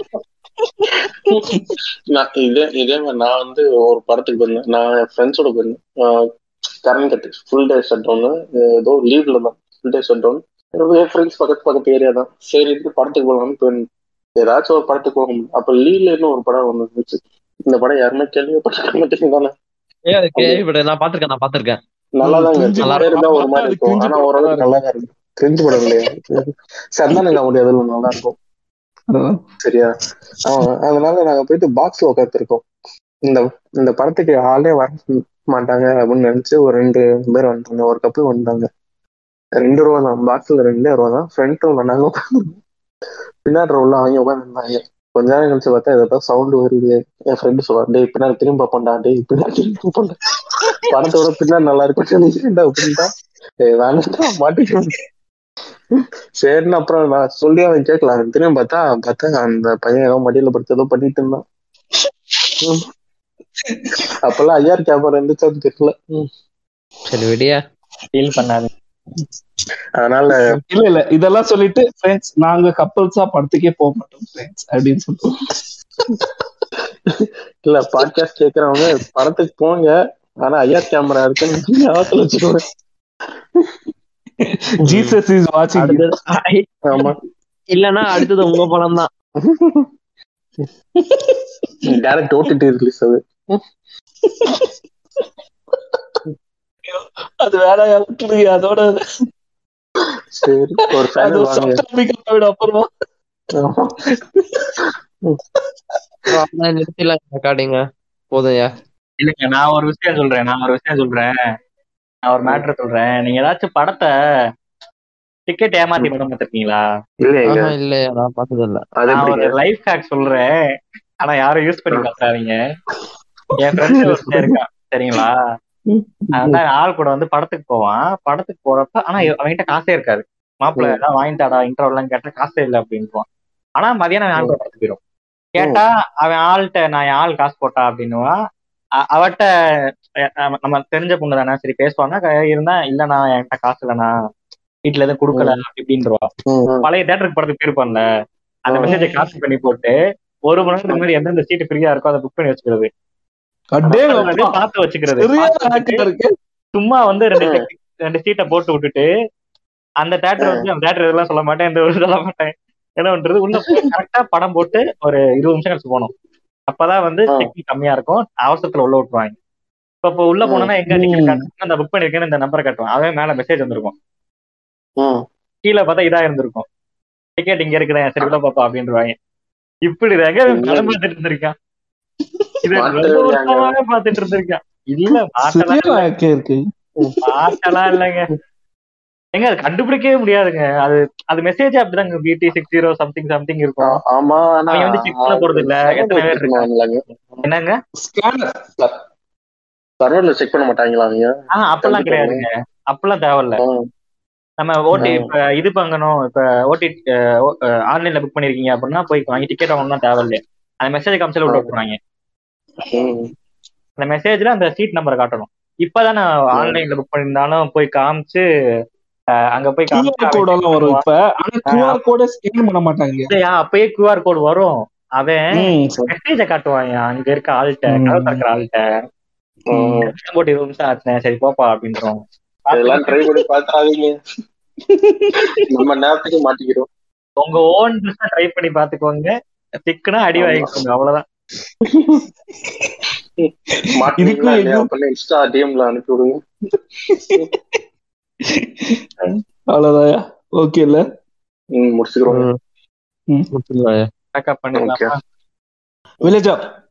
நான் இதே இதே மாதிரி நான் வந்து ஒரு படத்துக்கு போயிருந்தேன் நான் என் ஃப்ரெண்ட்ஸோட போயிருந்தேன் current cut full day shut down ஏதோ லீவ்ல தான் ஃபுல் டே ஷட் டவுன் என் ஃப்ரெண்ட்ஸ் பக்கத்து பக்கத்து ஏரியா தான் சரி இதுக்கு படத்துக்கு போகலாம்னு போயிருந்தேன் ஏதாச்சும் ஒரு படத்துக்கு போக முடியும் அப்ப லீவ்ல இன்னும் ஒரு படம் ஒன்று இருந்துச்சு இந்த படம் யாருமே கேள்விப்பட்டிருக்க மாட்டேங்க தானே ஏய், அது கேள்விப்பட்டேன் நான் பாத்திருக்கேன் நான் பாத்திருக்கேன் நல்லா தான் கிரிஞ்சு இருக்கு படம். இருந்தா ஒரு மாதிரி அது இருக்கும் கிரிஞ்சு ஆனா படம் ஓரளவுக்கு நல்லா தான் இருக்கும் கிரிஞ்சு படம் இல்லையா சந்தானம் காமெடி அதுல நல்லா இருக்கும் சரியா ஆமா அதனால நாங்க போயிட்டு பாக்ஸ்ல உட்காந்துருக்கோம் இந்த இந்த படத்துக்கு ஆளே வர மாட்டாங்க அப்படின்னு நினைச்சு ஒரு ரெண்டு பேர் வந்துட்டாங்க ஒரு கப்பல் வந்துட்டாங்க ரெண்டு ரூபா தான் பாக்ஸ்ல ரெண்டே ரூபா தான் ஃப்ரண்ட் ரோல நாங்க உட்காந்து பின்னாடி ரோல அவங்க உட்காந்துருந்தாங்க கொஞ்ச நேரம் கழிச்சு பார்த்தா ஏதோ சவுண்ட் வருது என் ஃப்ரெண்டு சொல்லுவா டேய் பின்னாடி திரும்பி பார்ப்போம்டா டேய் பின்னாடி திரும்பி பார்ப்போம்டா படத்தோட பின்னாடி நல்லா இருக்கும் நினைக்கிறேன்டா அப்படின்ட்டா ஏய் வேணாம்டா மாட்டிக்கிறேன் சரின்னு அப்புறம் நான் சொல்லி அவன் கேட்கல அவன் திரும்பி பார்த்தா பார்த்தா அந்த பையன் ஏதோ மடியில படுத்து ஏதோ பண்ணிட்டு இருந்தான் ம். அப்பெல்லாம் ஐஆர் கேமரா இருந்துச்சு தெரியல ம். சரி விடியா ஃபீல் பண்ணாது அதனால இல்ல இல்ல இதெல்லாம் சொல்லிட்டு ஃப்ரெண்ட்ஸ் நாங்க கப்பல்ஸா படத்துக்கே போக மாட்டோம் ஃப்ரெண்ட்ஸ் அப்படின்னு சொல்லுவோம் இல்ல பாட்காஸ்ட் கேக்குறவங்க படத்துக்கு போங்க ஆனா ஐஆர் கேமரா இருக்குன்னு ஞாபகத்துல வச்சுக்கோங்க ஜீசஸ் இஸ் வாட்சிங் அடுத்தது ஐ, ஆமா இல்லன்னா அடுத்தது உங்க படம் தான் டேரக்ட் ஓடிடி ரிலீஸ் அது அது வேலையா விட்டுருங்க அதோட சரி ஒரு அது ஃபேனல் வாங்க சப்டாபிக்கல் விட அப்புறமா ஆமா. அவ்வளவுதான் நிறுத்திடலாம் ரெக்கார்டிங்க போதும்யா இல்லைங்க நான் ஒரு விஷயம் சொல்றேன் நான் ஒரு விஷயம் சொல்றேன் நான் ஒரு மேட்ரு சொல்றேன் நீங்க ஏதாச்சும் படத்தை டிக்கெட் ஏமாத்தி படம் பார்த்திருக்கீங்களா இல்லையங்க ஆஹா இல்லையா நான் பார்த்தது இல்ல அது நான் ஒரு எப்படிங்க லைஃப் ஹேக் சொல்றேன் ஆனா யாரும் யூஸ் பண்ணி பார்த்தாதீங்க என் ஃப்ரெண்ட் ஒருத்தன் இருக்கான் சரிங்களா அவன் வந்து ஆள் கூட வந்து படத்துக்கு போவான் படத்துக்கு போறப்ப ஆனா அவன்கிட்ட காசே இருக்காது மாப்பிள்ள ஏதாவது வாங்கிட்டாடா இன்டர்வெல்லாம் கேட்டா காசே இல்லை அப்படின்னுவான் ஆனா மதியானம் அவன் ஆள் கூட படத்துக்கு போயிடும் கேட்டா அவன் ஆள்கிட்ட நான் என் ஆள் காசு போட்டா அப்படின்னுவான் அ- அவட்ட அஹ் நம்ம- நம்ம தெரிஞ்ச பொண்ணு தானே சரி பேசுவான்னா க- இருந்தா இல்லண்ணா என்கிட்ட காசு இல்லண்ணா வீட்டுல எதுவும் கொடுக்கல அப்படின்றவா ம், ம். பழைய தேட்டருக்கு படத்துக்கு போயிருப்பான்ல அந்த ம். மெசேஜை காப்பி பண்ணி போட்டு ஒரு மணி நேரத்துக்கு முன்னாடி எந்தெந்த சீட்டு ஃப்ரீயா இருக்கோ அதை புக் பண்ணி வச்சுக்கிறது அடே அதை பார்த்து வச்சுக்கிறது சரியான பார்த்து வச்சுட்டு ஆக்டர் இருக்கு சும்மா வந்து ரெண்டு ticket- ரெண்டு சீட்டை போட்டு விட்டுட்டு அந்த தேட்டர் வந்து அந்த தேட்டர் இதெல்லாம் சொல்ல மாட்டேன் இந்த ஒரு சொல்ல மாட்டேன் என்ன பண்றது உள்ள போய் கரெக்டா படம் போட்டு ஒரு இருபது நிமிஷம் கழிச்சு போகணும் அப்பதான் வந்து ஆ. செக்கிங் கம்மியா இருக்கும் அவசரத்துல உள்ள விட்டுருவாங்க இப்ப இப்போ உள்ள போனோம்னா எங்க டிக்கெட் ம். காட்டுறேன் அந்த புக் பண்ணிருக்கேன்னு இந்த நம்பரை காட்டுவான் அவன் மேல மெசேஜ் வந்திருக்கும் ம். கீழே பார்த்தா இதா இருந்திருக்கும் டிக்கெட் இங்க இருக்குதேன் சரி உள்ள பாப்பா அப்படின்றவாங்க இப்படி தாங்க இல்ல. படம் பார்த்துட்டு இருந்திருக்கான் இது மாட்டவே ரொம்ப இல்லையாங்க. வருஷமாவே பார்த்துட்டு இருந்திருக்கான் இல்ல மாட்டலாம் சரியான ஆக்டர் இருக்கு மாட்டலாம் இல்லைங்க எங்க அது கண்டுபிடிக்கவே முடியாதுங்க அது அது மெசேஜ் அப்படிதாங்க பிடி சிக்ஸ் ஜீரோ சம்திங் சம்திங் இருக்கும் ஆ- ஆமா ஆனா அவங்க வந்து check பண்ண போறது இல்ல. எத்தனை பேர் இருக்காங்க? என்னங்க ஸ்கேனர் சர்வர்ல செக் பண்ண மாட்டாங்களா அவங்க ஆஹ் அப்பெல்லாம் கிடையாதுங்க அப்பெல்லாம் தேவையில்ல ம். நம்ம ஓட்டி இப்ப இது பண்ணணும் இப்ப ஓட்டி ஆன்லைன்ல புக் பண்ணிருக்கீங்க அப்படின்னா போய் வாங்கி டிக்கெட் வாங்கணும் தேவையில்லை அந்த மெசேஜ் காமிச்சால உள்ள விட்டுருவாங்க ம். அந்த மெசேஜ்ல அந்த சீட் நம்பரை காட்டணும் இப்பதான் நான் ஆன்லைன்ல புக் பண்ணியிருந்தாலும் போய் காமிச்சு அஹ், அங்க போய் கியூஆர் காமிச்சு கோட் எல்லாம் வரும் இப்ப ஆனா கியூஆர் கோட ஸ்கேன் பண்ண மாட்டாங்க இல்லையா அப்பயே கியூஆர் கோடு வரும் அவன் ம், சரி. மெசேஜ காட்டுவாங்க அங்க இருக்க ஆள்கிட்ட ம். கதவு திறக்கிற ஆள்கிட்ட ம். போட்டு இருபது நிமிஷம் ஆச்சுனேன் சரி போப்பா அப்படின்றோம் இதெல்லாம் ட்ரை பண்ணி பார்த்தாதீங்க நம்ம நேரத்துக்கு மாட்டிக்கிறோம் உங்க ஓன் ட்ரை பண்ணி பாத்துக்கோங்க திக்குனா அடி ஆமா. வாங்கிக்கோங்க அவ்வளவுதான் மாட்டினீங்களா இதுக்கும் இல்லையா அப்படின்னு இன்ஸ்டா டிஎம்ல அனுப்பி விடுங்க அவ்வளவுதான் ஓகே இல்ல ம் முடிச்சுக்கிறோம் ம். முடிச்சிடலாம் ஐயா. பேக்கப் பண்ணிடலாமா Okay. வில்லேஜ்